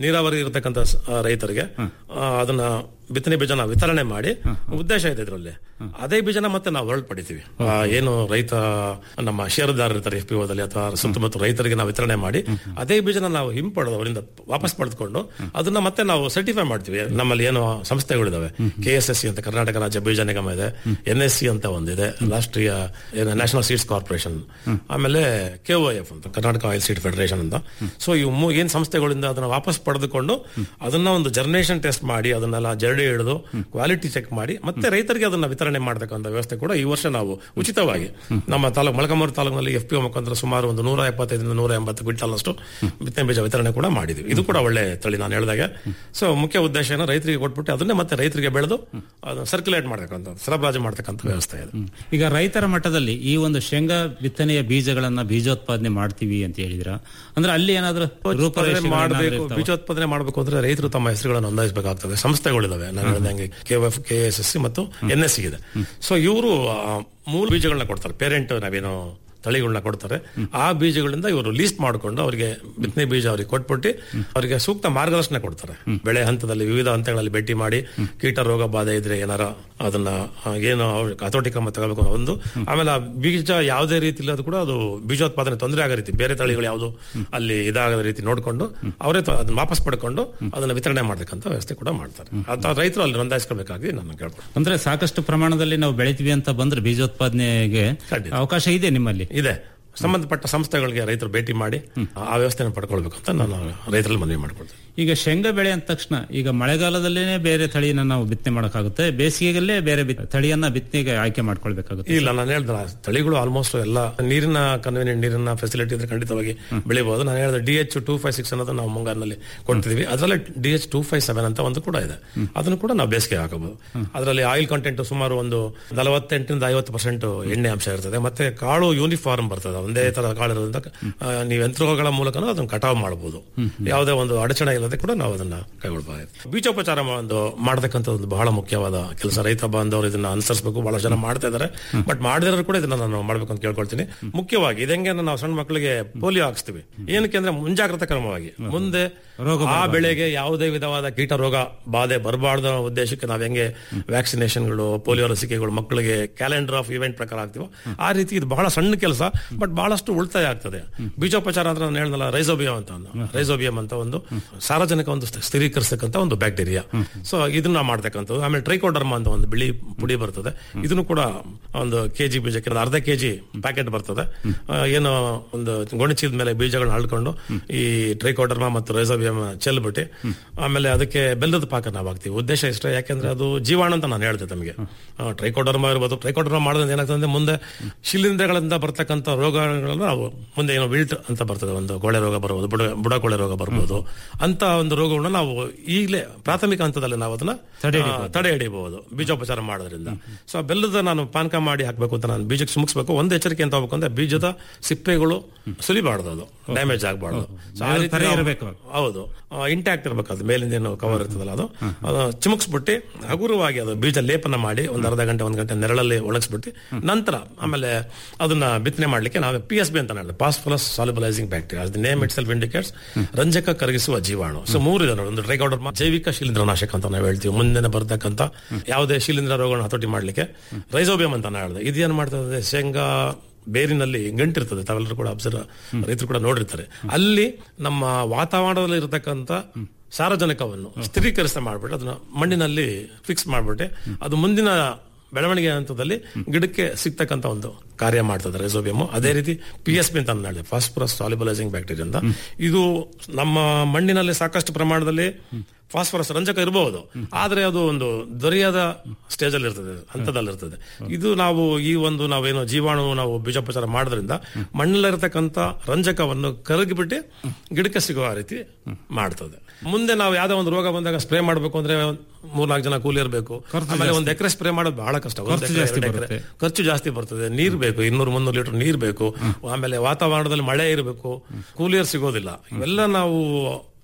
ನೀರಾವರಿ ಇರತಕ್ಕಂತ ಸ- ಆ, ರೈತರಿಗೆ ಆ, ಅದನ್ನ ಬಿತ್ತನೆ ಬೀಜನ ವಿತರಣೆ ಮಾಡಿ ಉದ್ದೇಶ ಇದೆ ಇದರಲ್ಲಿ ಅದೇ ಬೀಜನ ಮತ್ತೆ ನಾವು ಹೊರಳು ಪಡಿತೀವಿ ಆ, ಏನು ರೈತ ನಮ್ಮ ಷೇರುದಾರರು ಇರ್ತಾರೆ ಎಫ್ ಪಿ ಓದಲ್ಲಿ ಅಥವಾ ಸುತ್ತಮುತ್ತ ರೈತರಿಗೆ ನಾವು ವಿತರಣೆ ಮಾಡಿ ಅದೇ ಬೀಜನ ನಾವು ಹಿಂಪಡೆದು ಅವರಿಂದ ವಾಪಸ್ ಪಡೆದುಕೊಂಡು ಅದನ್ನ ಮತ್ತೆ ನಾವು ಸರ್ಟಿಫೈ ಮಾಡ್ತೀವಿ ನಮ್ಮಲ್ಲಿ ಏನು ಸಂಸ್ಥೆಗಳಿದಾವೆ ಕೆ ಎಸ್ ಎಸ್ ಸಿ ಅಂತ ಕರ್ನಾಟಕ ರಾಜ್ಯ ಬೀಜ ನಿಗಮ ಇದೆ ಎನ್ ಎಸ್ ಸಿ ಅಂತ ಒಂದಿದೆ ರಾಷ್ಟ್ರೀಯ ನ್ಯಾಷನಲ್ ಸೀಡ್ಸ್ ಕಾರ್ಪೊರೇಷನ್ ಆಮೇಲೆ ಕೆ ಒ ಎಫ್ ಅಂತ ಕರ್ನಾಟಕ ಆಯಿಲ್ ಸೀಡ್ ಫೆಡರೇಷನ್ ಅಂತ ಸೊ ಇವು ಮೂ- ಏನ್ ಸಂಸ್ಥೆಗಳಿಂದ ಅದನ್ನ ವಾಪಸ್ ಪಡೆದುಕೊಂಡು ಅದನ್ನ ಒಂದು ಜರ್ನೇಷನ್ ಟೆಸ್ಟ್ ಮಾಡಿ ಅದನ್ನೆಲ್ಲ ಜರಡಿ ಹಿಡಿದು ಕ್ವಾಲಿಟಿ ಚೆಕ್ ಮಾಡಿ ಮತ್ತೆ ರೈತರಿಗೆ ಅದನ್ನ ವಿತರಣೆ ಮಾಡತಕ್ಕಂಥ ವ್ಯವಸ್ಥೆ ಕೂಡ ಈ ವರ್ಷ ನಾವು ಉಚಿತವಾಗಿ ನಮ್ಮ ತಾಲೂಕು ಮೊಳಕಾಮೂರು ತಾಲೂಕಿನಲ್ಲಿ ಎಫ್ ಪಿ ಮುಖಾಂತರ ಸುಮಾರು ಒಂದು ನೂರ ಎಪ್ಪತ್ತೈದರಿಂದ ನೂರ ಎಂಬತ್ತು ಕ್ವಿಂಟಲ್ನಷ್ಟು ಬಿತ್ತನೆ ಬೀಜ ವಿತರಣೆ ಕೂಡ ಮಾಡಿದ್ವಿ ಇದು ಕೂಡ ಒಳ್ಳೆ ತಳಿ ನಾನು ಹೇಳಿದಾಗೆ ಸೊ ಮುಖ್ಯ ಉದ್ದೇಶ ಏನು ರೈತರಿಗೆ ಕೊಟ್ಬಿಟ್ಟು ಅದನ್ನೇ ಮತ್ತೆ ರೈತರಿಗೆ ಬೆಳೆದು ಅದನ್ನ ಸರ್ಕ್ಯುಲೇಟ್ ಮಾಡ್ತಕ್ಕಂಥ ಸರಬರಾಜು ಮಾಡ್ತಕ್ಕಂಥ ವ್ಯವಸ್ಥೆ ಇದೆ ಈಗ ರೈತರ ಮಟ್ಟದಲ್ಲಿ ಈ ಒಂದು ಶೇಂಗಾ ಬಿತ್ತನೆಯ ಬೀಜಗಳನ್ನ ಬೀಜೋತ್ಪಾದನೆ ಮಾಡ್ತೀವಿ ಅಂತ ಹೇಳಿದ್ರ ಅಂದ್ರೆ ಅಲ್ಲಿ ಏನಾದ್ರೂ ರೂಪರೇಷೆಗಳು ಏನಾದ್ರೂ ಮಾಡಬೇಕು ಇರ್ತಾವಾ? ಬೀಜೋತ್ಪಾದನೆ ಮಾಡಬೇಕು ಅಂದ್ರೆ ರೈತರು ತಮ್ಮ ಹೆಸರುಗಳನ್ನು ನೋಂದಾಯಿಸಬೇಕಾಗ್ತದೆ ಸಂಸ್ಥೆಗಳಿದಾವೆ ನಾನು ಹೇಳಿದಂಗೆ K F K S S C ಮತ್ತು ಎನ್ ಎಸ್ ಸಿ ಇದೆ ಸೊ ಇವರು ಮೂಲ ಬೀಜಗಳನ್ನ ಕೊಡ್ತಾರೆ ಪೇರೆಂಟ್ ನಾವೇನೋ ತಳಿಗಳನ್ನ ಕೊಡ್ತಾರೆ ಆ ಬೀಜಗಳಿಂದ ಇವರು ಲೀಸ್ಟ್ ಮಾಡಿಕೊಂಡು ಅವರಿಗೆ ಬಿತ್ತನೆ ಬೀಜ ಅವರಿಗೆ ಕೊಟ್ಬಿಟ್ಟು ಅವರಿಗೆ ಸೂಕ್ತ ಮಾರ್ಗದರ್ಶನ ಕೊಡ್ತಾರೆ ಬೆಳೆ ಹಂತದಲ್ಲಿ ವಿವಿಧ ಹಂತಗಳಲ್ಲಿ ಭೇಟಿ ಮಾಡಿ ಕೀಟ ರೋಗ ಬಾಧೆ ಇದ್ರೆ ಏನಾರ ಅದನ್ನ ಆ, ಏನು ಅವ್ರು ಹತೋಟಿ ಕ್ರಮ ತಗೋಬೇಕು ಅನ್ನೋ ಒಂದು ಆಮೇಲೆ ಆ ಬೀಜ ಯಾವುದೇ ರೀತಿ ಅದು ಕೂಡ ಅದು ಬೀಜೋತ್ಪಾದನೆ ತೊಂದರೆ ಆಗೋ ರೀತಿ ಬೇರೆ ತಳಿಗಳು ಯಾವುದು ಅಲ್ಲಿ ಇದಾಗದ ರೀತಿ ನೋಡಿಕೊಂಡು ಅವರೇ ತ- ಅದನ್ನ ವಾಪಸ್ ಪಡ್ಕೊಂಡು ಅದನ್ನ ವಿತರಣೆ ಮಾಡ್ತಕ್ಕಂಥ ವ್ಯವಸ್ಥೆ ಕೂಡ ಮಾಡ್ತಾರೆ ಅಂತ ರೈತರು ಅಲ್ಲಿ ನೋಂದಾಯಿಸ್ಕೋಬೇಕಾಗಿ ನಾನು ಕೇಳ್ಬೋದು ಅಂದ್ರೆ ಸಾಕಷ್ಟು ಪ್ರಮಾಣದಲ್ಲಿ ನಾವು ಬೆಳಿತೀವಿ ಅಂತ ಬಂದ್ರೆ ಬೀಜೋತ್ಪಾದನೆಗೆ ಅವಕಾಶ ಇದೆ ನಿಮ್ಮಲ್ಲಿ ಇದೆ ಸಂಬಂಧಪಟ್ಟ ಸಂಸ್ಥೆಗಳಿಗೆ ರೈತರು ಭೇಟಿ ಮಾಡಿ ಆ ವ್ಯವಸ್ಥೆನ ಪಡ್ಕೊಳ್ಬೇಕು ಅಂತ ನಾನು ರೈತರಲ್ಲಿ ಮನವಿ ಮಾಡ್ಕೊಳ್ತೀನಿ ಈಗ ಶೇಂಗಾ ಬೆಳೆ ಅಂದ ತಕ್ಷಣ ಈಗ ಮಳೆಗಾಲದಲ್ಲೇನೆ ಬೇರೆ ತಳಿಯನ್ನ ನಾವು ಬಿತ್ತನೆ ಮಾಡಕ್ಕಾಗುತ್ತೆ ಬೇಸಿಗೆಗಲ್ಲೇ ಬೇರೆ ಬಿತ್- ತಳಿಯನ್ನ ಬಿತ್ತನೆಗೆ ಆಯ್ಕೆ ಮಾಡ್ಕೊಳ್ಬೇಕಾಗುತ್ತೆ ಇಲ್ಲ ನಾನು ಹೇಳ್ದೆ ತಳಿಗಳು ಆಲ್ಮೋಸ್ಟ್ ಎಲ್ಲ ನೀರಿನ ಕನ್ವೀನಿಯಂಟ್ ನೀರಿನ ಫೆಸಿಲಿಟಿ ಇದ್ರೆ ಖಂಡಿತವಾಗಿ ಬೆಳಿಬಹುದು ನಾನು ಹೇಳಿದೆ D H two five six ಅನ್ನೋದು ನಾವು ಮುಂಗಾರಿನಲ್ಲಿ ಕೊಡ್ತಿದ್ವಿ ಅದರಲ್ಲಿ D H two five seven ಅಂತ ಒಂದು ಕೂಡ ಇದೆ ಅದನ್ನು ಕೂಡ ನಾವು ಬೇಸಿಗೆ ಹಾಕಬಹುದು ಅದರಲ್ಲಿ ಆಯಿಲ್ ಕಂಟೆಂಟ್ ಸುಮಾರು ಒಂದು ನಲವತ್ತೆಂಟರಿಂದ ಐವತ್ತು ಪರ್ಸೆಂಟ್ ಎಣ್ಣೆ ಅಂಶ ಇರ್ತದೆ ಮತ್ತೆ ಕಾಳು ಯೂನಿಫಾರ್ಮ್ ಬರ್ತದೆ ಒಂದೇ ತರ ಕಾಳು ಇರೋದ್ರಿಂದ ಆ, ನೀವು ಯಂತ್ರಗಳ ಮೂಲಕ ಅದನ್ನು ಕಟಾವು ಮಾಡಬಹುದು ಯಾವುದೇ ಒಂದು ಅಡಚಣೆ ಇಲ್ಲದೆ ಕೂಡ ನಾವು ಅದನ್ನ ಕೈಗೊಳ್ಳಬಹುದು ಬೀಜೋಪಚಾರ ಒಂದು ಮಾಡತಕ್ಕಂಥ ಒಂದು ಬಹಳ ಮುಖ್ಯವಾದ ಕೆಲಸ ರೈತ ಬಾಂಧವರು ಇದನ್ನ ಅನುಸರಿಸಬೇಕು ಬಹಳ ಜನ ಮಾಡ್ತಾ ಇದ್ದಾರೆ ಬಟ್ ಮಾಡದಿರೋರು ಕೂಡ ಇದನ್ನ ನಾನು ಮಾಡ್ಬೇಕು ಅಂತ ಕೇಳ್ಕೊಳ್ತೀನಿ ಮುಖ್ಯವಾಗಿ ಇದಂಗೆ ನಾವು ಸಣ್ಣ ಮಕ್ಕಳಿಗೆ ಪೋಲಿಯೋ ಹಾಕ್ಸ್ತೀವಿ ಏನಕ್ಕೆ ಅಂದ್ರೆ ಮುಂಜಾಗ್ರತಾ ಕ್ರಮವಾಗಿ ಮುಂದೆ ಆ ಬೆಳೆಗೆ ಯಾವುದೇ ವಿಧವಾದ ಕೀಟ ರೋಗ ಬಾಧೆ ಬರಬಾರ್ದು ಅನ್ನೋ ಉದ್ದೇಶಕ್ಕೆ ನಾವ್ ಹೆಂಗೆ ವ್ಯಾಕ್ಸಿನೇಷನ್ಗಳು ಪೋಲಿಯೋ ಲಸಿಕೆಗಳು ಮಕ್ಕಳಿಗೆ ಕ್ಯಾಲೆಂಡರ್ ಆಫ್ ಇವೆಂಟ್ ಪ್ರಕಾರ ಆಗ್ತೀವೋ ಆ ರೀತಿ ಇದು ಬಹಳ ಸಣ್ಣ ಕೆಲಸ ಬಟ್ ಬಹಳಷ್ಟು ಉಳಿತಾಯ ಆಗ್ತದೆ ಬೀಜೋಪಚಾರ ಅಂದ್ರೆ ನಾನು ಹೇಳ್ದಲ್ಲ ರೈಸೋಬಿಯಂ ಅಂತ ಒಂದು ರೈಸೋಬಿಯಂ ಅಂತ ಒಂದು ಸಾರ್ವಜನಿಕ ಒಂದು ಸ್ಥಿ- ಸ್ಥಿರೀಕರಿಸತಕ್ಕಂಥ ಒಂದು ಬ್ಯಾಕ್ಟೀರಿಯಾ ಸೊ ಇದನ್ನ ಮಾಡ್ತಕ್ಕಂಥದ್ದು ಆಮೇಲೆ ಟ್ರೈಕೋಡರ್ಮ ಅಂತ ಒಂದು ಬಿಳಿ ಪುಡಿ ಬರ್ತದೆ ಇದನ್ನು ಕೂಡ ಒಂದು ಕೆಜಿ ಬೀಜಕ್ಕೆ ಒಂದು ಅರ್ಧ ಕೆಜಿ ಪ್ಯಾಕೆಟ್ ಬರ್ತದೆ ಆ, ಏನು ಒಂದು ಗೋಣಿಚೀಲದ ಮೇಲೆ ಬೀಜಗಳನ್ನ ಅಳ್ಕೊಂಡು ಈ ಟ್ರೈಕೋಡರ್ಮ ಮತ್ತು ರೈಸೋಬಿಯಂ ಚೆಲ್ಬಿಟ್ಟು ಆಮೇಲೆ ಅದಕ್ಕೆ ಬೆಲ್ಲದ ಪಾಕ ನಾವು ಹಾಕ್ತೀವಿ ಉದ್ದೇಶ ಇಷ್ಟ ಯಾಕೆಂದ್ರೆ ಅದು ಜೀವಾಣು ಅಂತ ನಾನು ಹೇಳ್ದೆ ತಮಗೆ ಟ್ರೈಕೋಡರ್ಮ ಇರ್ಬೋದು ಟ್ರೈಕೋಡರ್ಮ ಮಾಡೋದ್ರಿಂದ ಏನಾಗ್ತದೆ ಅಂದ್ರೆ ಮುಂದೆ ಶಿಲೀಂಧ್ರಗಳಿಂದ ಬರ್ತಕ್ಕಂಥ ರೋಗಗಳನ್ನು ನಾವು ಮುಂದೆ ಏನೋ ವಿಲ್ಟ್ ಅಂತ ಬರ್ತದೆ ಒಂದು ಕೊಳೆ ರೋಗ ಬರ್ಬೋದು ಬುಡ ಬುಡ ಕೊಳೆ ರೋಗ ಬರ್ಬೋದು ಅಂತ ಒಂದು ರೋಗಗಳನ್ನ ನಾವು ಈಗಲೇ ಪ್ರಾಥಮಿಕ ಹಂತದಲ್ಲಿ ನಾವು ಅದನ್ನ ಆ, ತಡೆ ಹಿಡಿಯಬಹುದು ಬೀಜೋಪಚಾರ ಮಾಡೋದ್ರಿಂದ ಸೊ ಆ ಬೆಲ್ಲದ ನಾನು ಪಾನಕ ಮಾಡಿ ಹಾಕ್ಬೇಕು ಅಂತ ನಾನು ಬೀಜಕ್ಕೆ ಸುಮುಕ್ಸ್ಬೇಕು ಒಂದು ಎಚ್ಚರಿಕೆ ಅಂತ ಹೋಗ್ಬೇಕು ಅಂದ್ರೆ ಬೀಜದ ಸಿಪ್ಪೆಗಳು ಸುಲಿಬಾರ್ದು ಅದು ಡ್ಯಾಮೇಜ್ ಆಗಬಾರ್ದು ಸೊ ಆ ರೀತಿ ತರ ನಾವು- ಇರ್ಬೇಕು. ಹೌದು ಇಂಟ್ಯಾಕ್ಟ್ ಇರ್ಬೇಕು ಅದು ಮೇಲಿಂದ ಏನು ಕವರ್ ಇರ್ತದಲ್ಲ ಅದು ಅದು ಚಿಮುಕ್ಸ್ಬಿಟ್ಟು ಹಗುರವಾಗಿ ಅದು ಬೀಜ ಲೇಪನ ಮಾಡಿ ಒಂದು ಅರ್ಧ ಗಂಟೆ ಒಂದು ಗಂಟೆ ನೆರಳಲ್ಲಿ ಒಣಗಿಸ್ಬಿಟ್ಟು ನಂತರ ಆಮೇಲೆ ಅದನ್ನ ಬಿತ್ತನೆ ಮಾಡ್ಲಿಕ್ಕೆ ನಾವು ಪಿ ಎಸ್ ಬಿ ಅಂತ ಹೇಳಿದೆ ಪಾಸ್ಫಲಸ್ ಸಾಲಿಬಲೈಸಿಂಗ್ ಬ್ಯಾಕ್ಟೀರಿಯಾ ಅದು ನೇಮ್ ಇಟ್ ಸೆಲ್ಫ್ ಇಂಡಿಕೇಟ್ಸ್ ರಂಜಕ ಕರಗಿಸುವ ಜೀವಾಣು ಸೊ ಮೂರು ಇದೆ ನೋಡಿ ಒಂದು ಟ್ರೈಕೌಡರ್ ಜೈವಿಕ ಶಿಲೀಂಧ್ರನಾಶಕ ಅಂತ ನಾವು ಹೇಳ್ತೀವಿ ಮುಂದೆ ಬರ್ತಕ್ಕಂಥ ಯಾವುದೇ ಶಿಲೀಂಧ್ರ ರೋಗಗಳನ್ನು ಹತೋಟಿ ಮಾಡ್ಲಿಕ್ಕೆ ರೈಸೋಬಿಯಂ ಅಂತ ನಾನು ಹೇಳಿದೆ ಇದೇನು ಮಾಡ್ತದೆ ಶೇಂಗಾ ಬೇರಿನಲ್ಲಿ ಗಂಟಿರ್ತದೆ ತಾವೆಲ್ಲರೂ ಕೂಡ ಅಬ್ಸರ್ವ್ ರೈತರು ಕೂಡ ನೋಡಿರ್ತಾರೆ ಅಲ್ಲಿ ನಮ್ಮ ವಾತಾವರಣದಲ್ಲಿ ಇರತಕ್ಕಂಥ ಸಾರಜನಕವನ್ನು ಸ್ಥಿರೀಕರಿಸ ಮಾಡ್ಬಿಟ್ಟು ಅದನ್ನ ಮಣ್ಣಿನಲ್ಲಿ ಫಿಕ್ಸ್ ಮಾಡ್ಬಿಟ್ಟು ಅದು ಮುಂದಿನ ಬೆಳವಣಿಗೆ ಹಂತದಲ್ಲಿ ಗಿಡಕ್ಕೆ ಸಿಗ್ತಕ್ಕಂಥ ಒಂದು ಕಾರ್ಯ ಮಾಡ್ತದೆ ರೆಸೋಬಿಯಮ್ ಅದೇ ರೀತಿ ಪಿ ಎಸ್ ಬಿ ಅಂತ ನಾನು ಹೇಳಿದೆ ಫಾಸ್ಫರಸ್ ಸಾಲಿಬಲೈಸಿಂಗ್ ಬ್ಯಾಕ್ಟೀರಿಯಾ ಅಂತ ಇದು ನಮ್ಮ ಮಣ್ಣಿನಲ್ಲಿ ಸಾಕಷ್ಟು ಪ್ರಮಾಣದಲ್ಲಿ ಫಾಸ್ಫರಸ್ ರಂಜಕ ಇರಬಹುದು ಆದ್ರೆ ಅದು ಒಂದು ದೊರೆಯದ ಸ್ಟೇಜ್ ಅಲ್ಲಿ ಇರ್ತದೆ ಹಂತದಲ್ಲಿ ಇರ್ತದೆ ಇದು ನಾವು ಈ ಒಂದು ನಾವೇನೋ ಜೀವಾಣು ನಾವು ಬೀಜೋಪಚಾರ ಮಾಡೋದ್ರಿಂದ ಮಣ್ಣಲ್ಲಿರತಕ್ಕಂಥ ರಂಜಕವನ್ನು ಕರಗಿಬಿಟ್ಟು ಗಿಡಕ್ಕೆ ಸಿಗುವ ರೀತಿ ಮಾಡ್ತದೆ ಮುಂದೆ ನಾವು ಯಾವ್ದೋ ಒಂದು ರೋಗ ಬಂದಾಗ ಸ್ಪ್ರೇ ಮಾಡಬೇಕು ಅಂದ್ರೆ ಮೂರ್ನಾಲ್ಕು ಜನ ಕೂಲಿ ಇರಬೇಕು ಆಮೇಲೆ ಒಂದು ಎಕರೆ ಸ್ಪ್ರೇ ಮಾಡೋದು ಬಹಳ ಕಷ್ಟ ಒಂದ್ ಖರ್ಚು ಎಕ್ರೆ, ಜಾಸ್ತಿ ಎರಡು ಎಕರೆ. ಬರುತ್ತೆ. ಖರ್ಚು ಜಾಸ್ತಿ ಬರ್ತದೆ ನೀರ್ ಬೇಕು ಇನ್ನೂರು ಮುನ್ನೂರು ಲೀಟರ್ ನೀರ್ ಬೇಕು ಆಮೇಲೆ ವಾತಾವರಣದಲ್ಲಿ ಮಳೆ ಇರಬೇಕು ಕೂಲಿಯರ್ ಸಿಗೋದಿಲ್ಲ ಇವೆಲ್ಲ ನಾವು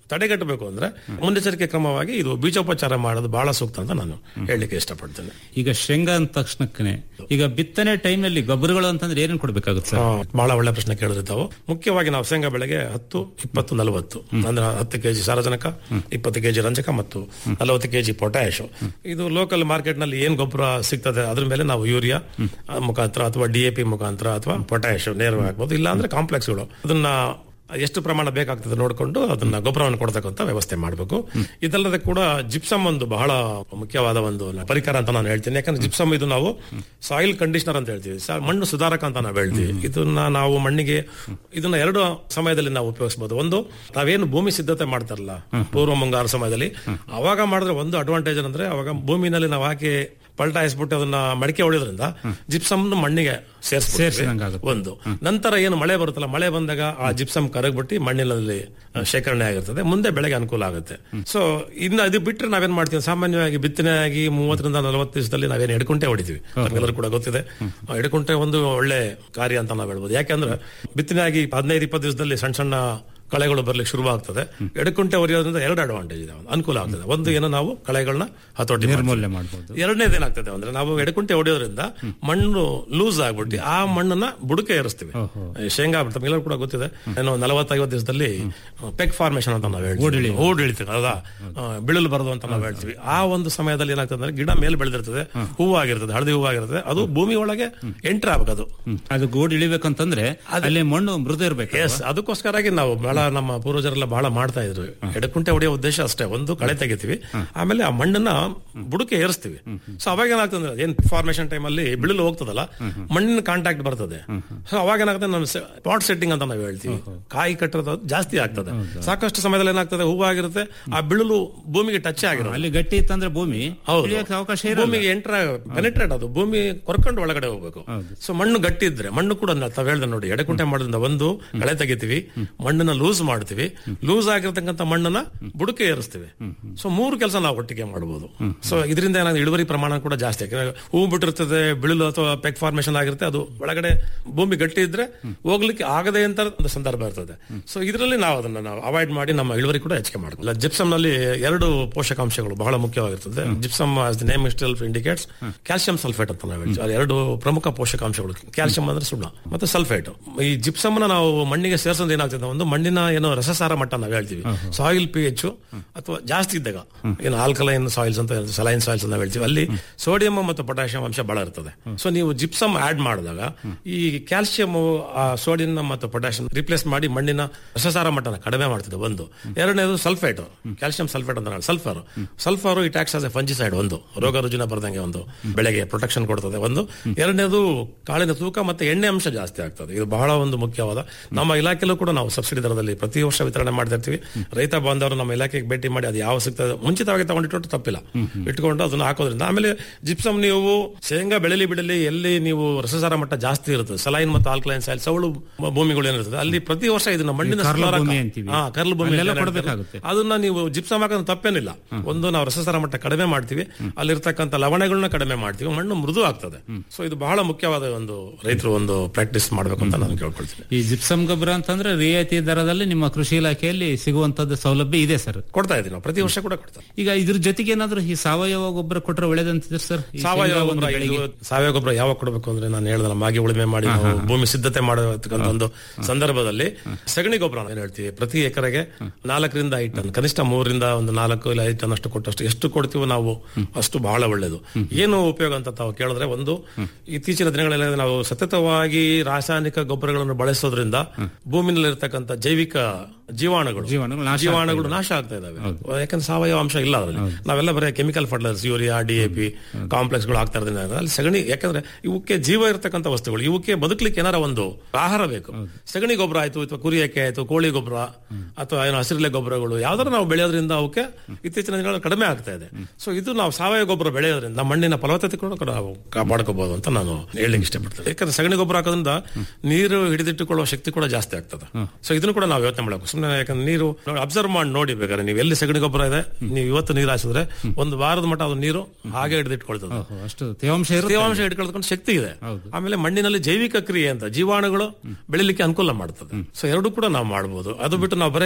ತಡೆಗಟ್ಟಬೇಕು ಅಂದ್ರೆ ಮುನ್ನೆಚ್ಚರಿಕೆ ಕ್ರಮವಾಗಿ ಇದು ಬೀಜೋಪಚಾರ ಮಾಡೋದು ಬಹಳ ಸೂಕ್ತ ಅಂತ ನಾನು ಹೇಳಲಿಕ್ಕೆ ಇಷ್ಟಪಡ್ತೇನೆ ಈಗ ಶೇಂಗಾ ಅಂದ ತಕ್ಷಣಕ್ಕೆ ಈಗ ಬಿತ್ತನೆ ಟೈಮ್ ನಲ್ಲಿ ಗೊಬ್ಬರಗಳು ಅಂತಂದ್ರೆ ಏನೇನು ಕೊಡ್ಬೇಕಾಗುತ್ತೆ ಸರ್ ಆ, ಬಹಳ ಒಳ್ಳೆ ಪ್ರಶ್ನೆ ಕೇಳಿದ್ರೆ ತಾವು ಮುಖ್ಯವಾಗಿ ನಾವು ಶೇಂಗಾ ಬೆಳೆಗೆ ಹತ್ತು ಇಪ್ಪತ್ತು ನಲವತ್ತು ಅಂದ್ರೆ ಹತ್ತು ಕೆಜಿ ಸಾರಜನಕ ಇಪ್ಪತ್ತು ಕೆಜಿ ರಂಜಕ ಮತ್ತು ನಲವತ್ತು ಕೆಜಿ ಪೊಟ್ಯಾಶ್ ಇದು ಲೋಕಲ್ ಮಾರ್ಕೆಟ್ ನಲ್ಲಿ ಏನ್ ಗೊಬ್ಬರ ಸಿಗ್ತದೆ ಅದ್ರ ಮೇಲೆ ನಾವು ಯೂರಿಯಾ ಆ, ಮುಖಾಂತರ ಅಥವಾ ಡಿಎಪಿ ಮುಖಾಂತರ ಅಥವಾ ಪೊಟ್ಯಾಶ್ ನೇರವಾಗಿ ಹಾಕ್ಬೋದು ಇಲ್ಲ ಅಂದ್ರೆ ಕಾಂಪ್ಲೆಕ್ಸ್ಗಳು ಅದನ್ನ ಎಷ್ಟು ಪ್ರಮಾಣ ಬೇಕಾಗ್ತದೆ ನೋಡಿಕೊಂಡು ಅದನ್ನ ಗೊಬ್ಬರವನ್ನು ಕೊಡ್ತಕ್ಕಂಥ ವ್ಯವಸ್ಥೆ ಮಾಡಬೇಕು ಇದಲ್ಲದೆ ಕೂಡ ಜಿಪ್ಸಮ್ ಒಂದು ಬಹಳ ಮುಖ್ಯವಾದ ಒಂದು ಪರಿಕರ ಅಂತ ನಾನು ಹೇಳ್ತೀನಿ ಯಾಕಂದ್ರೆ ಜಿಪ್ಸಮ್ ಇದು ನಾವು ಸಾಯಿಲ್ ಕಂಡೀಷನರ್ ಅಂತ ಹೇಳ್ತೀವಿ ಸಾ- ಮಣ್ಣು ಸುಧಾರಕ ಅಂತ ನಾವು ಹೇಳ್ತೀವಿ ಇದನ್ನ ನಾವು ಮಣ್ಣಿಗೆ ಇದನ್ನ ಎರಡು ಸಮಯದಲ್ಲಿ ನಾವು ಉಪಯೋಗಿಸಬಹುದು ಒಂದು ನಾವೇನು ಭೂಮಿ ಸಿದ್ಧತೆ ಮಾಡ್ತಾರಲ್ಲ ಪೂರ್ವ ಮುಂಗಾರು ಸಮಯದಲ್ಲಿ ಅವಾಗ ಮಾಡಿದ್ರೆ ಒಂದು ಅಡ್ವಾಂಟೇಜ್ ಅಂದ್ರೆ ಅವಾಗ ಭೂಮಿನಲ್ಲಿ ನಾವು ಹಾಕಿ ಪಲ್ಟಾಯಿಸ್ಬಿಟ್ಟು ಅದನ್ನ ಮಡಿಕೆ ಹೊಡೆಯೋದ್ರಿಂದ ಜಿಪ್ಸಮ್ ಮಣ್ಣಿಗೆ ಸೇರಿಸ್ಬಿಡ್ತೀವಿ ಸೇರ್ಸಿದಂಗಾಗುತ್ತೆ. ಒಂದು ನಂತರ ಏನು ಮಳೆ ಬರುತ್ತಲ್ಲ ಮಳೆ ಬಂದಾಗ ಆ ಜಿಪ್ಸಮ್ ಕರಗ್ಬಿಟ್ಟು ಮಣ್ಣಿನಲ್ಲಿ ಆ, ಶೇಖರಣೆ ಆಗಿರ್ತದೆ ಮುಂದೆ ಬೆಳೆಗೆ ಅನುಕೂಲ ಆಗುತ್ತೆ ಸೊ ಇನ್ನು ಅದು ಬಿಟ್ಟರೆ ನಾವೇನ್ ಮಾಡ್ತೀವಿ ಸಾಮಾನ್ಯವಾಗಿ ಬಿತ್ತನೆ ಆಗಿ ಮೂವತ್ತರಿಂದ ನಲವತ್ತು ದಿವಸದಲ್ಲಿ ನಾವೇನು ಎಡ್ಕುಂಟೆ ಹೊಡಿತೀವಿ ನಮ್ಗೆಲ್ಲರೂ ಕೂಡ ಗೊತ್ತಿದೆ ಆ ಎಡ್ಕುಂಟೆ ಒಂದು ಒಳ್ಳೆ ಕಾರ್ಯ ಅಂತ ನಾವು ಹೇಳ್ಬೋದು ಯಾಕಂದ್ರೆ ಬಿತ್ತನೆ ಆಗಿ ಹದಿನೈದು ಇಪ್ಪತ್ತು ದಿವಸದಲ್ಲಿ ಸಣ್ಣ ಸಣ್ಣ ಕಳೆಗಳು ಬರ್ಲಿಕ್ಕೆ ಶುರು ಆಗ್ತದೆ ಎಡಕುಂಟೆ ಹೊರೆಯೋದ್ರಿಂದ ಎರಡು ಅಡ್ವಾಂಟೇಜ್ ಇದೆ ಅನುಕೂಲ ಆಗ್ತದೆ ಒಂದು ಏನು ನಾವು ಕಳೆಗಳನ್ನ ಹತೋಟಿ ಮಾಡ್ತೀವಿ. ನಿರ್ಮೂಲನೆ ಮಾಡ್ಬೋದು ಎರಡನೇದು ಏನಾಗ್ತದೆ ಅಂದ್ರೆ ನಾವು ಎಡಕುಂಟೆ ಹೊಡೆಯೋದ್ರಿಂದ ಮಣ್ಣು ಲೂಸ್ ಆಗ್ಬಿಟ್ಟು ಆ ಮಣ್ಣನ್ನ ಬುಡಕೆ ಏರಿಸ್ತೀವಿ ಈ ಶೇಂಗಾ ತಮಗೆಲ್ಲರೂ ಕೂಡ ಗೊತ್ತಿದೆ ಏನೋ ನಲವತ್ತೈವತ್ತು ದಿವಸದಲ್ಲಿ ಪೆಕ್ ಫಾರ್ಮೇಶನ್ ಅಂತ ನಾವು ಹೇಳ್ತೀವಿ ಓಡ್ ಇಳಿತೀವಿ ಅಲ್ಲ ಬಿಳಲು ಬರೋದು ಅಂತ ನಾವು ಹೇಳ್ತೀವಿ ಆ ಒಂದು ಸಮಯದಲ್ಲಿ ಏನಾಗ್ತದೆ ಅಂದ್ರೆ ಗಿಡ ಮೇಲೆ ಬೆಳೆದಿರ್ತದೆ ಹೂವು ಆಗಿರ್ತದೆ ಹಳದಿ ಹೂವು ಆಗಿರ್ತದೆ ಅದು ಭೂಮಿ ಒಳಗೆ ಎಂಟರ್ ಆಗ್ಬೇಕು ಅದು ಅದು ಗೋಡ್ ಇಳಿಬೇಕಂತಂದ್ರೆ ಅಲ್ಲಿ ಮಣ್ಣು ಮೃದು ಇರ್ಬೇಕು ಎಸ್ ಅದಕ್ಕೋಸ್ಕರಾಗಿ ನಾವು ಬಹಳ ನಮ್ಮ ಪೂರ್ವಜರೆಲ್ಲ ಬಹಳ ಮಾಡ್ತಾ ಇದ್ರು ಎಡಕುಂಟೆ ಹೊಡೆಯೋ ಉದ್ದೇಶ ಅಷ್ಟೇ ಒಂದು ಕಳೆ ತೆಗಿತೀವಿ ಆಮೇಲೆ ಆ ಮಣ್ಣನ್ನ ಬುಡಕ್ಕೆ ಏರಿಸ್ತೀವಿ ಸೊ ಅವಾಗ ಏನಾಗ್ತದೆ ಅಂದ್ರೆ ಏನ್ ಫಾರ್ಮೇಶನ್ ಟೈಮ್ ಅಲ್ಲಿ ಬಿಳಿಲು ಹೋಗ್ತದಲ್ಲ ಮಣ್ಣಿನ ಕಾಂಟ್ಯಾಕ್ಟ್ ಬರ್ತದೆ ಸೊ ಅವಾಗ ಏನಾಗ್ತದೆ ನಮ್ಮ ಪಾಟ್ ಸೆಟ್ಟಿಂಗ್ ಅಂತ ನಾವು ಹೇಳ್ತೀವಿ ಕಾಯಿ ಕಟ್ಟೋದು ಜಾಸ್ತಿ ಆಗ್ತದೆ ಸಾಕಷ್ಟು ಸಮಯದಲ್ಲಿ ಏನಾಗ್ತದೆ ಹೂವಾಗಿರುತ್ತೆ ಆ ಬಿಳಿಲು ಭೂಮಿಗೆ ಟಚ್ ಆಗಿರುತ್ತೆ ಅಲ್ಲಿ ಗಟ್ಟಿ ಇತ್ತಂದ್ರೆ ಭೂಮಿ ಹೌದು ಇಳಿಯಕ್ಕೆ ಅವಕಾಶ ಇರಲ್ಲ ಭೂಮಿಗೆ ಎಂಟರ್ ಪೆನೆಟ್ರೇಟ್ ಅದು ಭೂಮಿ ಕೊರ್ಕೊಂಡು ಒಳಗಡೆ ಹೋಗ್ಬೇಕು ಸೊ ಮಣ್ಣು ಗಟ್ಟಿ ಇದ್ರೆ ಮಣ್ಣು ಕೂಡ ನಾ- ತಾವ್ ಹೇಳ್ದೆ ನೋಡಿ ಎಡಕುಂಟೆ ಮಾಡೋದ್ರಿಂದ ಒಂದು ಕಳೆ ತೆಗಿತೀವಿ ಮಣ್ಣನ್ನ ಲೂಸ್ ಮಾಡ್ತೀವಿ ಲೂಸ್ ಆಗಿರ್ತಕ್ಕಂಥ ಮಣ್ಣನ್ನ ಬುಡಕೆ ಏರಿಸ್ತೀವಿ ಸೊ ಮೂರು ಕೆಲಸ ನಾವು ಒಟ್ಟಿಗೆ ಮಾಡಬಹುದು ಸೊ ಇದರಿಂದ ಏನಾದ್ರು ಇಳುವರಿ ಪ್ರಮಾಣ ಕೂಡ ಜಾಸ್ತಿ ಯಾಕಂದ್ರೆ ಹೂ ಬಿಟ್ಟಿರ್ತದೆ ಬಿಳಿಲು ಅಥವಾ ಪೆಕ್ ಫಾರ್ಮೇಶನ್ ಆಗಿರುತ್ತೆ ಅದು ಒಳಗಡೆ ಭೂಮಿ ಗಟ್ಟಿ ಇದ್ರೆ ಹೋಗ್ಲಿಕ್ಕೆ ಆಗದೆ ಅಂತ ಒಂದು ಸಂದರ್ಭ ಇರ್ತದೆ ಸೊ ಇದರಲ್ಲಿ ನಾವು ಅದನ್ನ ನಾವು ಅವಾಯ್ಡ್ ಮಾಡಿ ನಮ್ಮ ಇಳುವರಿ ಕೂಡ ಹೆಚ್ಚಿಗೆ ಮಾಡಬಹುದು ಜಿಪ್ಸಮ್ ನಲ್ಲಿ ಎರಡು ಪೋಷಕಾಂಶಗಳು ಬಹಳ ಮುಖ್ಯವಾಗಿರ್ತದೆ gypsum as the name itself indicates calcium sulphate ಅಂತ ನಾವು ಹೇಳ್ತೀವಿ ಅದು ಎರಡು ಪ್ರಮುಖ ಪೋಷಕಾಂಶಗಳು ಕ್ಯಾಲ್ಸಿಯಂ ಅಂದ್ರೆ ಸುಣ್ಣ ಮತ್ತೆ ಸಲ್ಫೇಟ್ ಈ ಜಿಪ್ಸಮ್ ನ ನಾವು ಮಣ್ಣಿಗೆ ಸೇರಿಸೋದು ಏನಾಗ್ತದೆ ಒಂದು ಮಣ್ಣಿನ ಏನೋ ರಸಸಾರ ಮಟ್ಟ ನಾವು ಹೇಳ್ತೀವಿ ಸಾಯಿಲ್ ಪಿ ಎಚ್ ಅಥವಾ ಜಾಸ್ತಿ ಇದ್ದಾಗ ಏನು ಆಲ್ಕಲೈನ್ ಸಾಯಿಲ್ಸ್ ಅಂತ ಸಲೈನ್ ಸಾಯಿಲ್ಸ್ ಅಂತ ಹೇಳ್ತೀವಿ ಅಲ್ಲಿ ಸೋಡಿಯಂ ಮತ್ತು ಪೊಟ್ಯಾಷಿಯಂ ಅಂಶ ಬಹಳ ಇರ್ತದೆ ಸೊ ನೀವು ಜಿಪ್ಸಮ್ ಆಡ್ ಮಾಡಿದಾಗ ಈ ಕ್ಯಾಲ್ಸಿಯಂ ಸೋಡಿಯಂ ಮತ್ತು ಪೊಟ್ಯಾಷಿಯಂ ರಿಪ್ಲೇಸ್ ಮಾಡಿ ಮಣ್ಣಿನ ರಸಸಾರ ಮಟ್ಟನ ಕಡಿಮೆ ಮಾಡ್ತದೆ ಒಂದು ಎರಡನೇದು ಸಲ್ಫೇಟ್ ಕ್ಯಾಲ್ಸಿಯಂ ಸಲ್ಫೇಟ್ ಅಂತ sulphur sulphur it acts as a fungicide ಒಂದು ರೋಗ ರುಜಿನ ಬರ್ದಂಗೆ ಒಂದು ಬೆಳೆಗೆ ಪ್ರೊಟೆಕ್ಷನ್ ಕೊಡ್ತದೆ ಒಂದು ಎರಡನೇದು ಕಾಳಿನ ತೂಕ ಮತ್ತೆ ಎಣ್ಣೆ ಅಂಶ ಜಾಸ್ತಿ ಆಗ್ತದೆ ಇದು ಬಹಳ ಒಂದು ಮುಖ್ಯವಾದ ನಮ್ಮ ಇಲಾಖೆಲೂ ಕೂಡ ನಾವು ಸಬ್ಸಿಡಿ ದರದಲ್ಲಿ ಪ್ರತಿ ವರ್ಷ ವಿತರಣೆ ಮಾಡ್ತಾ ಇರ್ತೀವಿ ರೈತ ಬಾಂಧವರು ನಮ್ಮ ಇಲಾಖೆಗೆ ಭೇಟಿ ಮಾಡಿ ಅದು ಯಾವ ಸಿಗ್ತದೆ ಮುಂಚಿತವಾಗಿ ತಗೊಂಡಿಟ್ಟು ತಪ್ಪಿಲ್ಲ ಇಟ್ಕೊಂಡು ಅದನ್ನ ಹಾಕೋದ್ರಿಂದ ಆಮೇಲೆ ಜಿಪ್ಸಮ್ ನೀವು ಶೇಂಗಾ ಬೆಳೆಲಿ ಬಿಡಲಿ ಎಲ್ಲಿ ನೀವು ರಸಸಾರ ಮಟ್ಟ ಜಾಸ್ತಿ ಇರ್ತದೆ ಸಲೈನ್ ಮತ್ತು ಆಲ್ಕಲೈನ್ ಸಾಯಿಲ್ ಸವಳು ಭೂಮಿಗಳು ಏನಿರ್ತದೆ ಅಲ್ಲಿ ಪ್ರತಿ ವರ್ಷ ಇದನ್ನ ಮಣ್ಣಿನ ಕರ್ಲು ಸುಧಾರಕ- ಭೂಮಿ ಅಂತೀವಿ. ಹಾ, ಕರ್ಲು ಭೂಮಿ ಅಲ್ಲೆಲ್ಲ ಅಂತ ಹೇಳ್ತಾರೆ. ಕೊಡ್ಬೇಕಾಗುತ್ತೆ. ಅದನ್ನ ನೀವು ಜಿಪ್ಸಮ್ ಹಾಕೋದು ತಪ್ಪೇನಿಲ್ಲ ಒಂದು ನಾವು ರಸಸಾರ ಮಟ್ಟ ಕಡಿಮೆ ಮಾಡ್ತೀವಿ ಅಲ್ಲಿರ್ತಕ್ಕಂಥ ಲವಣಗಳನ್ನ ಕಡಿಮೆ ಮಾಡ್ತೀವಿ ಮಣ್ಣು ಮೃದು ಆಗ್ತದೆ ಸೊ ಇದು ಬಹಳ ಮುಖ್ಯವಾದ ಒಂದು ರೈತರು ಒಂದು ಪ್ರಾಕ್ಟೀಸ್ ಮಾಡಬೇಕು ಅಂತ ನಾನು ಕೇಳ್ಕೊಳ್ತೀನಿ ಈ ಜಿಪ್ಸಮ್ ಗೊಬ್ಬರ ಅಂತಂದ್ರೆ ರಿಯಾಯಿತಿ ದರದಲ್ಲಿ ನಿಮ್ಮ ಕೃಷಿ ಇಲಾಖೆಯಲ್ಲಿ ಸಿಗುವಂತದ್ದು ಸೌಲಭ್ಯ ಇದೆ ಸರ್ ಕೊಡ್ತಾ ಇದ್ದೀವಿ ನಾವು ಪ್ರತಿ ವರ್ಷ ಕೂಡ ಕೊಡ್ತಾ ಈಗ ಇದ್ರ ಜೊತೆಗೆ ಏನಾದ್ರು ಈ ಸಾವಯವ ಗೊಬ್ಬರ ಕೊಟ್ಟರೆ ಒಳ್ಳೇದಂತಿದ್ರೆ ಸರ್ ಈ ಸಾವಯವ ಶೇಂಗಾ ಒಂದು ಗೊಬ್ಬರ ಬೆಳೆಗೆ? ಇದು ಸಾವಯವ ಗೊಬ್ಬರ ಯಾವಾಗ ಕೊಡಬೇಕು ಅಂದ್ರೆ ನಾನು ಹೇಳ್ದಲ್ಲ ಮಾಗಿ ಉಳುಮೆ ಮಾಡಿ ನಾವು ಭೂಮಿ ಸಿದ್ಧತೆ ಮಾಡತಕ್ಕಂಥ ಒಂದು ಸಂದರ್ಭದಲ್ಲಿ ಸಗಣಿ ಗೊಬ್ಬರ ಏನ್ ಹೇಳ್ತೀವಿ ಪ್ರತಿ ಎಕರೆಗೆ ನಾಲ್ಕರಿಂದ ಐದು ಟನ್ ಕನಿಷ್ಠ ಮೂರರಿಂದ ಒಂದು ನಾಲ್ಕು ಇಲ್ಲ ಐದು ಟನ್ ಅಷ್ಟು ಕೊಟ್ಟಷ್ಟು ಎಷ್ಟು ಕೊಡ್ತೀವೋ ನಾವು ಅಷ್ಟು ಬಹಳ ಒಳ್ಳೇದು ಏನು ಉಪಯೋಗ ಅಂತ ತಾವು ಕೇಳಿದ್ರೆ ಒಂದು ಇತ್ತೀಚಿನ ದಿನಗಳಲ್ಲಿ ನಾವು ಸತತವಾಗಿ ರಾಸಾಯನಿಕ ಗೊಬ್ಬರಗಳನ್ನು ಬಳಸೋದ್ರಿಂದ ಭೂಮಿನಲ್ಲಿರ್ತಕ್ಕಂಥ ಜೈವಿಕ ಜೀವಾಣುಗಳು ಜೀವಾಣುಗಳು ನಾಶ ಜೀವಾಣುಗಳು ನಾಶ ಆಗ್ತಾ ಇದಾವೆ ಯಾಕಂದ್ರೆ ಸಾವಯವ ಅಂಶ ಇಲ್ಲ ಅದರಲ್ಲಿ ನಾವೆಲ್ಲ ಬರೀ chemical fertilisers urea DAP complex ಗಳು ಆಗ್ತಾ ಇರೋದ್ರಿಂದ ಅಲ್ಲಿ ಸಗಣಿ ಯಾಕಂದ್ರೆ ಇವಕ್ಕೆ ಜೀವ ಇರತಕ್ಕಂಥ ವಸ್ತುಗಳು ಇವಕ್ಕೆ ಬದುಕಲಿಕ್ಕೆ ಏನಾರ ಒಂದು ಆಹಾರ ಬೇಕು ಸಗಣಿ ಗೊಬ್ಬರ ಆಯ್ತು ಅಥವಾ ಕುರಿ ಎಕ್ಕೆ ಆಯ್ತು ಕೋಳಿ ಗೊಬ್ಬರ ಅಥವಾ ಏನೋ ಹಸಿರೆಲೆ ಗೊಬ್ಬರಗಳು ಯಾವ್ದಾರು ನಾವು ಬೆಳೆಯೋದ್ರಿಂದ ಅವಕ್ಕೆ ಇತ್ತೀಚಿನ ದಿನಗಳಲ್ಲಿ ಕಡಿಮೆ ಆಗ್ತಾ ಇದೆ ಸೊ ಇದು ನಾವು ಸಾವಯವ ಗೊಬ್ಬರ ಬೆಳೆಯೋದ್ರಿಂದ ಮಣ್ಣಿನ ಫಲವತ್ತತೆ ಕೂಡ ನಾವು ಕಾಪಾಡ್ಕೋಬಹುದು ಅಂತ ನಾನು ಹೇಳಲಿಕ್ಕೆ ಇಷ್ಟಪಡ್ತೇನೆ ಯಾಕಂದ್ರೆ ಸಗಣಿ ಗೊಬ್ಬರ ಹಾಕೋದ್ರಿಂದ ನೀರು ಹಿಡಿದಿಟ್ಟುಕೊಳ್ಳುವ ಶಕ್ತಿ ಕೂಡ ಜಾಸ್ತಿ ಆಗ್ತದೆ ಸೊ ಇದನ್ನು ಕೂಡ ನಾವು ಯೋಚನೆ ಮಾಡಬೇಕು ಸುಮ್ಮನೆ ಯಾಕಂದ್ರೆ ನೀರು ಅಬ್ಸರ್ವ್ ಮಾಡಿ ನೋಡಿ ಬೇಕಾದ್ರೆ ನೀವು ಎಲ್ಲಿ ಸಗಣಿ ಗೊಬ್ಬರ ಇದೆ ನೀವು ಇವತ್ತು ನೀರು ಹಾಸಿದ್ರೆ ಒಂದು ವಾರದ ಮಟ್ಟ ಅದು ನೀರು ಹಾಗೆ ಹಿಡಿದಿಟ್ಕೊಳ್ತದೆ ಅಷ್ಟು ತೇವಾಂಶ ಇರುತ್ತೆ ತೇವಾಂಶ ಹಿಡ್ಕೊಳ್ಳೋದಕ್ಕೆ ಶಕ್ತಿ ಇದೆ ಆಮೇಲೆ ಮಣ್ಣಿನಲ್ಲಿ ಜೈವಿಕ ಕ್ರಿಯೆ ಅಂತ ಜೀವಾಣುಗಳು ಬೆಳಿಲಿಕ್ಕೆ ಅನುಕೂಲ ಮಾಡ್ತದೆ ಸೊ ಎರಡು ಕೂಡ ನಾವು ಮಾಡಬಹುದು ಅದು ಬಿಟ್ಟು ನಾವು ಬರೇ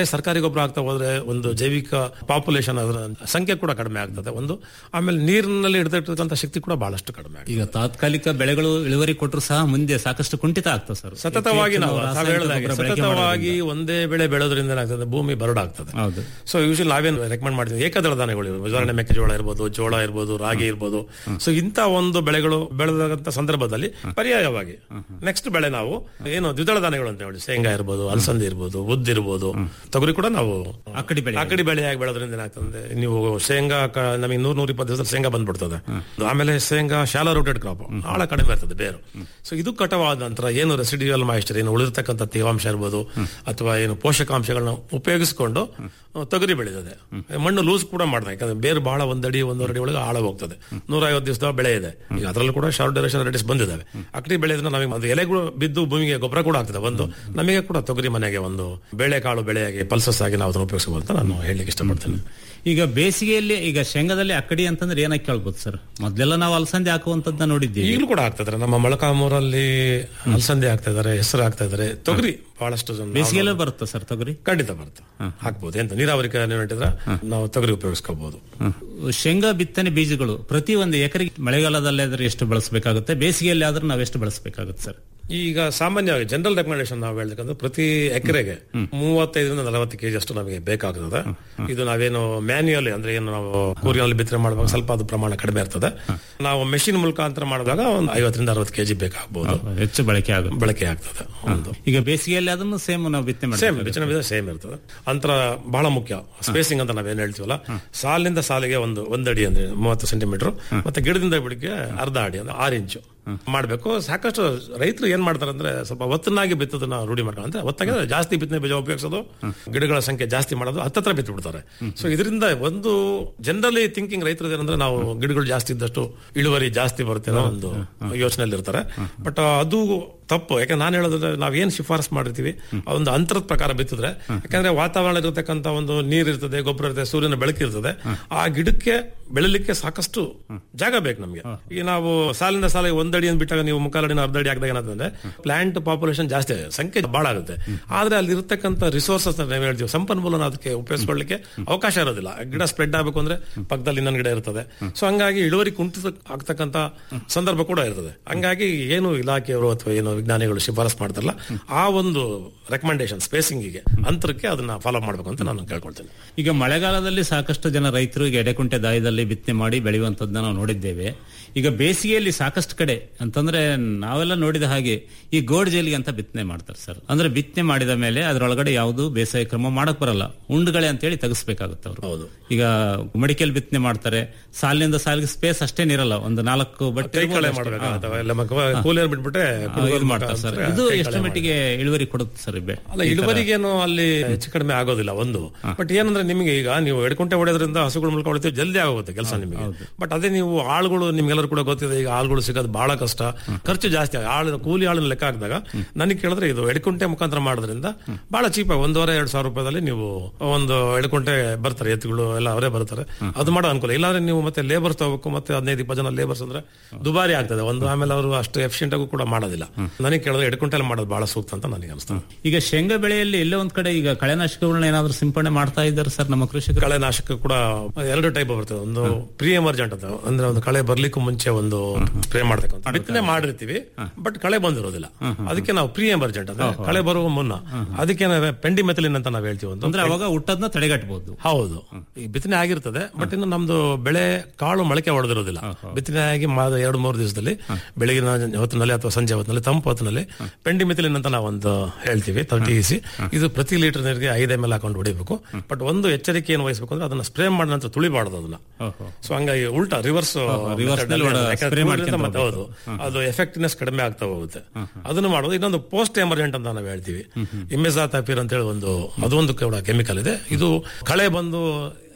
ಸರ್ಕಾರಿ ಗೊಬ್ಬರ ಆಗ್ತಾ ಹೋದ್ರೆ ಒಂದು ಜೈವಿಕ ಪಾಪ್ಯುಲೇಷನ್ ಅದರ ಸಂಖ್ಯೆ ಕೂಡ ಕಡಿಮೆ ಆಗ್ತದೆ ಒಂದು ಆಮೇಲೆ ನೀರಿನಲ್ಲಿ ಹಿಡಿದಿರ್ತಕ್ಕಂಥ ಶಕ್ತಿ ಕೂಡ ಬಹಳಷ್ಟು ಕಡಿಮೆ ಆಗುತ್ತೆ ಈಗ ತಾತ್ಕಾಲಿಕ ಬೆಳೆಗಳು ಇಳುವರಿ ಕೊಟ್ಟರು ಸಹ ಮುಂದೆ ಸಾಕಷ್ಟು ಕುಂಠಿತ ಆಗ್ತದೆ ಸರ್ ಸತತವಾಗಿ ನಾವು ಹೆಚ್ಚು ತಾವು ಹೇಳಿದ ಹಾಗೆ ರಾಸಾಯನಿಕ ಗೊಬ್ಬರ ಬಳಕೆ ಸತತವಾಗಿ ಒಂದೇ ಬೆಳೆ ಬೆಳೆಯೋದ್ರಿಂದ ಏನಾಗ್ತದೆ ಭೂಮಿ ಬರಡಾಗ್ತದೆ ಹೌದು ಸೊ ಯೂಶಲಿ ನಾವೇನು ರೆಕಮೆಂಡ್ ಮಾಡ್ತೀವಿ ಏಕದಳ ಧಾನ್ಯಗಳು ಇವೆ. ಉದಾಹರಣೆ ಮೆಕ್ಕೆಜೋಳ ಇರ್ಬೋದು ಜೋಳ ಇರ್ಬೋದು ರಾಗಿ ಇರ್ಬೋದು ಸೊ ಇಂಥ ಒಂದು ಬೆಳೆಗಳು ಬೆಳೆದಂತ ಸಂದರ್ಭದಲ್ಲಿ ಪರ್ಯಾಯವಾಗಿ ನೆಕ್ಸ್ಟ್ ಬೆಳೆ ನಾವು ಏನು ದ್ವಿದಳ ಧಾನ್ಯಗಳು ಅಂತ ಹೇಳಿ ಶೇಂಗಾ ಇರ್ಬೋದು ಅಲಸಂದಿ ಇರ್ಬೋದು ಉದ್ದು ಇರ್ಬೋದು ತೊಗರಿ ಕೂಡ ನಾವು ಅಕ್ಕಡಿ ಬೆಳೆ ಅಕ್ಕಡಿ ಬೆಳೆಯಾಗಿ ಬೆಳೆದ್ರಿಂದ ಏನಾಗ್ತದೆ ನೀವು ಶೇಂಗಾ ಕ- ನಮಗೆ ನೂರ್ ನೂರ ಇಪ್ಪತ್ತು ದಿವಸದಲ್ಲಿ ಶೇಂಗಾ ಬಂದ್ಬಿಡ್ತದೆ ಆಮೇಲೆ ಶೇಂಗಾ ಶಾಲಾ ರೂಟೆಡ್ ಕ್ರಾಪ್ ಬಹಳ ಕಡಿಮೆ ಇರ್ತದೆ ಬೇರು ಸೊ ಇದು ಕಟವಾದ ನಂತರ ಏನು ರೆಸಿಡಿಯಲ್ ಮಾಯಿಸ್ಚರ್ ಏನು ಉಳಿರ್ತಕ್ಕಂಥ ತೇವಾಂಶ ಇರ್ಬೋದು ಅಥವಾ ಏನು ಪೋಷಕಾಂಶಗಳನ್ನ ಉಪಯೋಗಿಸಿಕೊಂಡು ಅಹ್, ತೊಗರಿ ಬೆಳೆದಿದೆ ಮಣ್ಣು ಲೂಸ್ ಕೂಡ ಮಾಡಿದೆ ಯಾಕಂದ್ರೆ ಬೇರು ಬಹಳ ಒಂದಡಿ ಒಂದೂವರೆ ಅಡಿ ಒಳಗೆ ಆಳ ಹೋಗ್ತದೆ ನೂರ ಐವತ್ತು ದಿವಸದ ಬೆಳೆ ಇದೆ ಈಗ ಅದರಲ್ಲೂ ಕೂಡ ಶಾರ್ಟ್ ಡ್ಯೂರೇಷನ್ ರೆಡಿಸ್ ಬಂದಿದ್ದಾವೆ ಅಕ್ಕಡಿ ಬೆಳೆದ್ರೆ ನಮಗೆ ಅದು ಎಲೆಗಳು ಬಿದ್ದು ಭೂಮಿಗೆ ಗೊಬ್ಬರ ಕೂಡ ಆಗ್ತದೆ ಒಂದು ನಮಗೆ ಕೂಡ ತೊಗರಿ ಮನೆಗೆ ಒಂದು ಬೇಳೆಕಾಳು ಬೆಳೆಯಾಗಿ ಪಲ್ಸಸ್ ಆಗಿ ನಾವು ಅದನ್ನು ಉಪಯೋಗಿಸಬಹುದು ಅಂತ ನಾನು ಹೇಳಲಿಕ್ಕೆ ಇಷ್ಟಪಡ್ತೇನೆ ಈಗ ಬೇಸಿಗೆಯಲ್ಲಿ ಈಗ ಶೇಂಗಾದಲ್ಲಿ ಅಕ್ಕಡಿ ಅಂತಂದ್ರೆ ಏನಕ್ಕೆ ಕೇಳ್ಬೋದು ಸರ್ ಮೊದ್ಲೆಲ್ಲ ನಾವು ಅಲಸಂದೆ ಹಾಕುವಂತದ್ದನ್ನ ನೋಡಿದ್ದೀವಿ ಈಗಲೂ ಕೂಡ ಆಗ್ತಾ ಇದಾರೆ ನಮ್ಮ ಮೊಳಕಾಮೂರಲ್ಲಿ ಅಲಸಂದೆ ಆಗ್ತಾ ಇದಾರೆ ಹೆಸರು ಆಗ್ತಾ ಇದಾರೆ ತೊಗರಿ ಬಹಳಷ್ಟು ಜನ ಬೇಸಿಗೆಲ್ಲ ಬರುತ್ತಾ ಸರ್ ತೊಗರಿ ಖಂಡಿತ ಬರುತ್ತೆ ಹಾಕ್ಬೋದು ಎಂತ ನೀರಾವರಿ ಇಟ್ಟಿದ್ರೆ ನಾವು ತೊಗರಿ ಉಪಯೋಗಿಸ್ಕೋಬಹುದು ಶೇಂಗಾ ಬಿತ್ತನೆ ಬೀಜಗಳು ಪ್ರತಿ ಒಂದು ಎಕರೆಗೆ ಮಳೆಗಾಲದಲ್ಲಿ ಆದ್ರೆ ಎಷ್ಟು ಬಳಸಬೇಕಾಗುತ್ತೆ ಬೇಸಿಗೆಯಲ್ಲಿ ಆದ್ರೆ ನಾವು ಎಷ್ಟು ಬಳಸಬೇಕಾಗುತ್ತೆ ಸರ್ ಈಗ ಸಾಮಾನ್ಯವಾಗಿ ಜನರಲ್ ರೆಕಮೆಂಡೇಶನ್ ನಾವು ಹೇಳ್ಬೇಕಂದ್ರೆ ಪ್ರತಿ ಎಕರೆಗೆ ಮೂವತ್ತೈದರಿಂದ ನಲವತ್ತು ಕೆಜಿ ಅಷ್ಟು ನಮಗೆ ಬೇಕಾಗ್ತದೆ ಇದು ನಾವೇನು ಮ್ಯಾನ್ಯುಯಲ್ ಅಂದ್ರೆ ಏನು ನಾವು ಕೂರಿಯಲ್ಲಿ ಬಿತ್ತನೆ ಮಾಡುವಾಗ ಸ್ವಲ್ಪ ಅದು ಪ್ರಮಾಣ ಕಡಿಮೆ ಇರ್ತದೆ ನಾವು ಮೆಷಿನ್ ಮುಖಾಂತರ ಮಾಡಿದಾಗ ಒಂದು ಐವತ್ತರಿಂದ ಅರವತ್ತು ಕೆಜಿ ಬೇಕಾಗಬಹುದು ಹೆಚ್ಚು ಬಳಕೆ ಆಗುತ್ತೆ ಬಳಕೆ ಆಗ್ತದೆ ಒಂದು ಈಗ ಬೇಸಿಗೆಯಲ್ಲಿ ಅದನ್ನು ಸೇಮ್ ನಾವು ಬಿತ್ತನೆ ಸೇಮ್ ಮಾಡ್ತೀವಿ ಬಿತ್ತನೆ ಬೀಜ ಸೇಮ್ ಇರ್ತದೆ ಅಂತರ ಬಹಳ ಮುಖ್ಯ ಸ್ಪೇಸಿಂಗ್ ಅಂತ ನಾವೇನ್ ಹೇಳ್ತೀವಲ್ಲ ಸಾಲಿನಿಂದ ಸಾಲಿಗೆ ಒಂದು ಒಂದಡಿ ಅಂದ್ರೆ ಮೂವತ್ತು ಸೆಂಟಿಮೀಟರ್ ಮತ್ತೆ ಗಿಡದಿಂದ ಗಿಡಕ್ಕೆ ಅರ್ಧ ಅಡಿ ಅಂದ್ರೆ ಆರು ಇಂಚು ಮಾಡಬೇಕು ಸಾಕಷ್ಟು ರೈತರು ಏನ್ ಮಾಡ್ತಾರೆ ಅಂದ್ರೆ ಸ್ವಲ್ಪ ಒತ್ತನ್ನಾಗಿ ಬಿತ್ತದನ್ನ ರೂಢಿ ಮಾಡ್ಕೊಂಡು ಅಂದ್ರೆ ಒತ್ತಾಗಿ ಜಾಸ್ತಿ ಬಿತ್ತನೆ ಬೀಜ ಉಪಯೋಗಿಸೋದು ಗಿಡಗಳ ಸಂಖ್ಯೆ ಜಾಸ್ತಿ ಮಾಡೋದು ಹತ್ತತ್ರ ಬಿತ್ತು ಬಿಡ್ತಾರೆ ಸೊ ಇದರಿಂದ ಒಂದು ಜನರಲಿ ಥಿಂಕಿಂಗ್ ರೈತರು ಏನಂದ್ರೆ ನಾವು ಗಿಡಗಳು ಜಾಸ್ತಿ ಇದ್ದಷ್ಟು ಇಳುವರಿ ಜಾಸ್ತಿ ಬರುತ್ತೆ ಅನ್ನೋ ಒಂದು ಯೋಚನೆಯಲ್ಲಿ ಇರ್ತಾರೆ ಬಟ್ ಅದು ತಪ್ಪು ಯಾಕಂದ್ರೆ ನಾನು ಹೇಳೋದ್ರೆ ನಾವ್ ಏನ್ ಶಿಫಾರಸ್ ಮಾಡಿರ್ತೀವಿ ಆ ಒಂದು ಅಂತರದ ಪ್ರಕಾರ ಬಿತ್ತಿದ್ರೆ ಯಾಕಂದ್ರೆ ವಾತಾವರಣ ಇರತಕ್ಕಂತ ಒಂದು ನೀರ್ ಇರ್ತದೆ ಗೊಬ್ಬರ ಇರ್ತದೆ ಸೂರ್ಯನ ಬೆಳಕಿರ್ತದೆ ಆ ಗಿಡಕ್ಕೆ ಬೆಳಿಲಿಕ್ಕೆ ಸಾಕಷ್ಟು ಜಾಗ ಬೇಕು ನಮ್ಗೆ ಈಗ ನಾವು ಸಾಲಿನ ಸಾಲಿಗೆ ಒಂದಡಿ ಅಂತ ಬಿಟ್ಟಾಗ ನೀವು ಮುಕ್ಕಾಲಡಿನ ಅರ್ಧ ಅಡಿ ಹಾಕಿದಾಗ ಏನಾಗ್ತದೆ ಪ್ಲಾಂಟ್ ಪಾಪ್ಯುಲೇಷನ್ ಜಾಸ್ತಿ ಆಗುತ್ತೆ ಸಂಖ್ಯೆ ಬಹಳ ಆಗುತ್ತೆ ಆದ್ರೆ ಅಲ್ಲಿ ಇರತಕ್ಕಂತ ರಿಸೋರ್ಸಸ್ ನಾವು ಹೇಳ್ತೀವಿ ಸಂಪನ್ಮೂಲನ ಅದಕ್ಕೆ ಉಪಯೋಗಿಸ್ಕೊಳ್ಳಿಕ್ಕೆ ಅವಕಾಶ ಇರೋದಿಲ್ಲ ಗಿಡ ಸ್ಪ್ರೆಡ್ ಆಗಬೇಕು ಅಂದ್ರೆ ಪಕ್ಕದಲ್ಲಿ ಇನ್ನೊಂದು ಗಿಡ ಇರ್ತದೆ ಸೊ ಹಂಗಾಗಿ ಇಳುವರಿ ಕುಂಠಿತ ಆಗ್ತಕ್ಕಂತ ಸಂದರ್ಭ ಕೂಡ ಇರ್ತದೆ ಹಂಗಾಗಿ ಏನು ಇಲಾಖೆಯವರು ಅಥವಾ ಏನು ವಿಜ್ಞಾನಿಗಳು ಶಿಫಾರಸ್ ಮಾಡ್ತಾರಲ್ಲ ಆ ಒಂದು ರೆಕಮೆಂಡೇಶನ್ ಸ್ಪೇಸಿಂಗಿಗೆ ಅಂತರಕ್ಕೆ ಅದನ್ನ ಫಾಲೋ ಮಾಡ್ಬೇಕು ಅಂತ ನಾನು ಕೇಳ್ಕೊಳ್ತೇನೆ ಈಗ ಮಳೆಗಾಲದಲ್ಲಿ ಸಾಕಷ್ಟು ಜನ ರೈತರು ಈಗ ಎಡೆಕುಂಟೆ ದಾಯದಲ್ಲಿ ಬಿತ್ತನೆ ಮಾಡಿ ಬೆಳೆಯುವಂತದ್ದನ್ನ ನಾವು ನೋಡಿದ್ದೇವೆ ಈಗ ಬೇಸಿಗೆಯಲ್ಲಿ ಸಾಕಷ್ಟು ಕಡೆ ಅಂತಂದ್ರೆ ನಾವೆಲ್ಲ ನೋಡಿದ ಹಾಗೆ ಈ ಗೋಡ್ ಜೈಲಿಗೆ ಅಂತ ಬಿತ್ತನೆ ಮಾಡ್ತಾರೆ ಸರ್ ಅಂದ್ರೆ ಬಿತ್ತನೆ ಮಾಡಿದ ಮೇಲೆ ಅದರೊಳಗಡೆ ಯಾವುದು ಬೇಸಾಯ ಕ್ರಮ ಮಾಡಕ್ ಬರಲ್ಲ ಉಂಡುಗಳೆ ಅಂತೇಳಿ ತೆಗಿಸ್ಬೇಕಾಗುತ್ತೆ ಅವರು ಹೌದು ಈಗ ಮಡಿಕೆಯಲ್ಲಿ ಬಿತ್ತನೆ ಮಾಡ್ತಾರೆ ಸಾಲಿನಿಂದ ಸಾಲಿಗೆ ಸ್ಪೇಸ್ ಅಷ್ಟೇನಿರಲ್ಲ ಒಂದು ನಾಲ್ಕು ಬಟ್ಟೆ ಕೈ ಕಳೆ ಇರ್ಬೋದು ಅಷ್ಟೇ. ಮಾಡ್ಬೇಕಾಗತ್ತೆ ಹಾ. ಎಲ್ಲ ಮಕ್ಕ- ಕೂಲಿಯರ್ ಬಿಟ್ಬಿಟ್ರೆ ಆ, ಇದು ಮಾಡ್ತಾರೆ ಸರ್ ಇದು ಎಷ್ಟು ಮಟ್ಟಿಗೆ ಇಳುವರಿ ಕೊಡುತ್ತೆ ಸರ್ ಈ ಬೆ- ಅಲ್ಲ ಈ ತರ? ಇಳುವರಿಗೇನು ಅಲ್ಲಿ ಹೆಚ್ಚು ಕಡಿಮೆ ಆಗೋದಿಲ್ಲ ಒಂದು ಬಟ್ ಏನಂದ್ರೆ ನಿಮಗೆ ಈಗ ನೀವು ಎಡ್ಕೊಂಟೆ ಹೊಡೆಯೋದ್ರಿಂದ ಹಸುಗಳ ಮೂಲಕ ಹೊಡಿತೀವಿ ಜಲ್ದಿ ಆಗೋಗುತ್ತೆ ಕೆಲಸ ನಿಮಗೆ ಬಟ್ ಅದೇ ನೀವು ಆಳುಗಳು ನಿಮ್ಗೆಲ್ಲರೂ ಕೂಡ ಗೊತ್ತಿದೆ ಈಗ ಆಳುಗಳು ಸಿಗೋದು ಬಹಳ ಕಷ್ಟ ಖರ್ಚು ಜಾಸ್ತಿ ಆಗ- ಆಳು ಕೂಲಿ ಆಳನ್ನ ಲೆಕ್ಕ ಹಾಕಿದಾಗ ನನಗೆ ಕೇಳಿದ್ರೆ ಇದು ಎಡ್ಕುಂಟೆ ಮುಖಾಂತರ ಮಾಡೋದ್ರಿಂದ ಬಹಳ ಚೀಪ್ ಒಂದೂವರೆ ಎರಡು ಸಾವಿರ ರೂಪಾಯಿದಲ್ಲಿ ನೀವು ಒಂದು ಎಡ್ಕುಂಟೆ ಬರ್ತಾರೆ ಎತ್ತುಗಳು ಎಲ್ಲ ಅವರೇ ಬರ್ತಾರೆ ಅದು ಮಾಡೋ ಅನುಕೂಲ ಇಲ್ಲಾಂದ್ರೆ ನೀವು ಮತ್ತೆ ಲೇಬರ್ಸ್ ತಗೋಬೇಕು ಮತ್ತೆ ಹದಿನೈದು ಇಪ್ಪತ್ತು ಜನ ಲೇಬರ್ಸ್ ಅಂದ್ರೆ ದುಬಾರಿ ಆಗ್ತದೆ ಒಂದು ಆಮೇಲೆ ಅವರು ಅಷ್ಟು ಎಫಿಷಿಯಂಟ್ ಆಗೂ ಕೂಡ ಮಾಡೋದಿಲ್ಲ ನನಗೆ ಕೇಳಿದ್ರೆ ಎಡ್ಕುಂಟೆಲ್ಲ ಮಾಡೋದು ಬಹಳ ಸೂಕ್ತ ಅಂತ ನನಗೆ ಅನಿಸ್ತದೆ ಈಗ ಶೇಂಗಾ ಬೆಳೆಯಲ್ಲಿ ಎಲ್ಲೋ ಒಂದ್ ಕಡೆ ಈಗ ಕಳೆನಾಶಕಗಳನ್ನ ಏನಾದ್ರು ಸಿಂಪಡಣೆ ಮಾಡ್ತಾ ಇದ್ದಾರೆ ಸರ್ ನಮ್ಮ ಕೃಷಿಕರು ಕಳೆನಾಶಕ ಕೂಡ ಎರಡು ಟೈಪ್ ಬರ್ತದೆ ಒಂದು ಪ್ರೀ ಎಮರ್ಜೆಂಟ್ ಅಂತ ಅಂದ್ರೆ ಒಂದು ಕಳೆ ಬರ್ಲಿಕ್ಕೂ ಮುಂಚೆ ಒಂದು ಸ್ಪ್ರೇ ಮಾಡ್ತಕ್ಕಂಥ ಬಿತ್ತನೆ ಮಾಡಿರ್ತೀವಿ ಬಟ್ ಕಳೆ ಬಂದಿರೋದಿಲ್ಲ ಅದಕ್ಕೆ ನಾವು ಪ್ರೀ ಎಮರ್ಜೆಂಟ್ ಅಂದ್ರೆ ಕಳೆ ಬರುವ ಮುನ್ನ ಅದಕ್ಕೆ ಪೆಂಡಿಮೆಥಲಿನ್ ಅಂತ ನಾವು ಹೇಳ್ತೀವಿ ಒಂದು ಅಂದ್ರೆ ಅವಾಗ ಹುಟ್ಟದ್ನ ತಡೆಗಟ್ಟಬಹುದು ಹೌದು ಈ ಬಿತ್ತನೆ ಆಗಿರ್ತದೆ ಬಟ್ ಇನ್ನು ನಮ್ದು ಬೆಳೆ ಕಾಳು ಮೊಳಕೆ ಹೊಡೆದಿರೋದಿಲ್ಲ ಬಿತ್ತನೆ ಆಗಿ ಮಾದ ಎರಡು ಮೂರು ದಿವಸದಲ್ಲಿ ಬೆಳಗಿನ ಹೊತ್ತಿನಲ್ಲಿ ಅಥವಾ ಸಂಜೆ ಹೊತ್ತಿನಲ್ಲಿ ತಂಪು ಹೊತ್ತಿನಲ್ಲಿ ಪೆಂಡಿಮಿಥಿಲಿನ್ ಅಂತ ನಾವೊಂದು ಹೇಳ್ತೀವಿ ತರ್ಟಿ ಇಸಿ ಇದು ಪ್ರತಿ ಲೀಟರ್ ನೀರಿಗೆ ಐದು ಎಮ್ ಎಲ್ ಹಾಕೊಂಡು ಹೊಡಿಬೇಕು ಬಟ್ ಒಂದು ಎಚ್ಚರಿಕೆ ಏನು ವಹಿಸಬೇಕು ಅಂದ್ರೆ ಅದನ್ನ ಸ್ಪ್ರೇ ಮಾಡಿದ ನಂತರ ತುಳಿಬಾರ್ದು ಅದನ್ನ ಸೊ ಹಂಗಾಗಿ ಉಲ್ಟಾ ರಿವರ್ಸ್ reverse ನಲ್ಲಿ ಒಳ- spray ಮಾಡ್ಕೊಂತ ಹೌದು ಅದು ಎಫೆಕ್ಟಿವ್ನೆಸ್ ಕಡಿಮೆ ಆಗ್ತಾ ಹೋಗುತ್ತೆ ಅದನ್ನು ಮಾಡೋದು ಇನ್ನೊಂದು ಪೋಸ್ಟ್ ಎಮರ್ಜೆಂಟ್ ಅಂತ ನಾವು ಹೇಳ್ತೀವಿ ಇಮೆಜಾಥಾಪಿರ್ ಅಂತ ಹೇಳಿ ಒಂದು ಅದೊಂದು ಕೂಡ ಕೆಮಿಕಲ್ ಇದೆ ಇದು ಕಳೆ ಬಂದು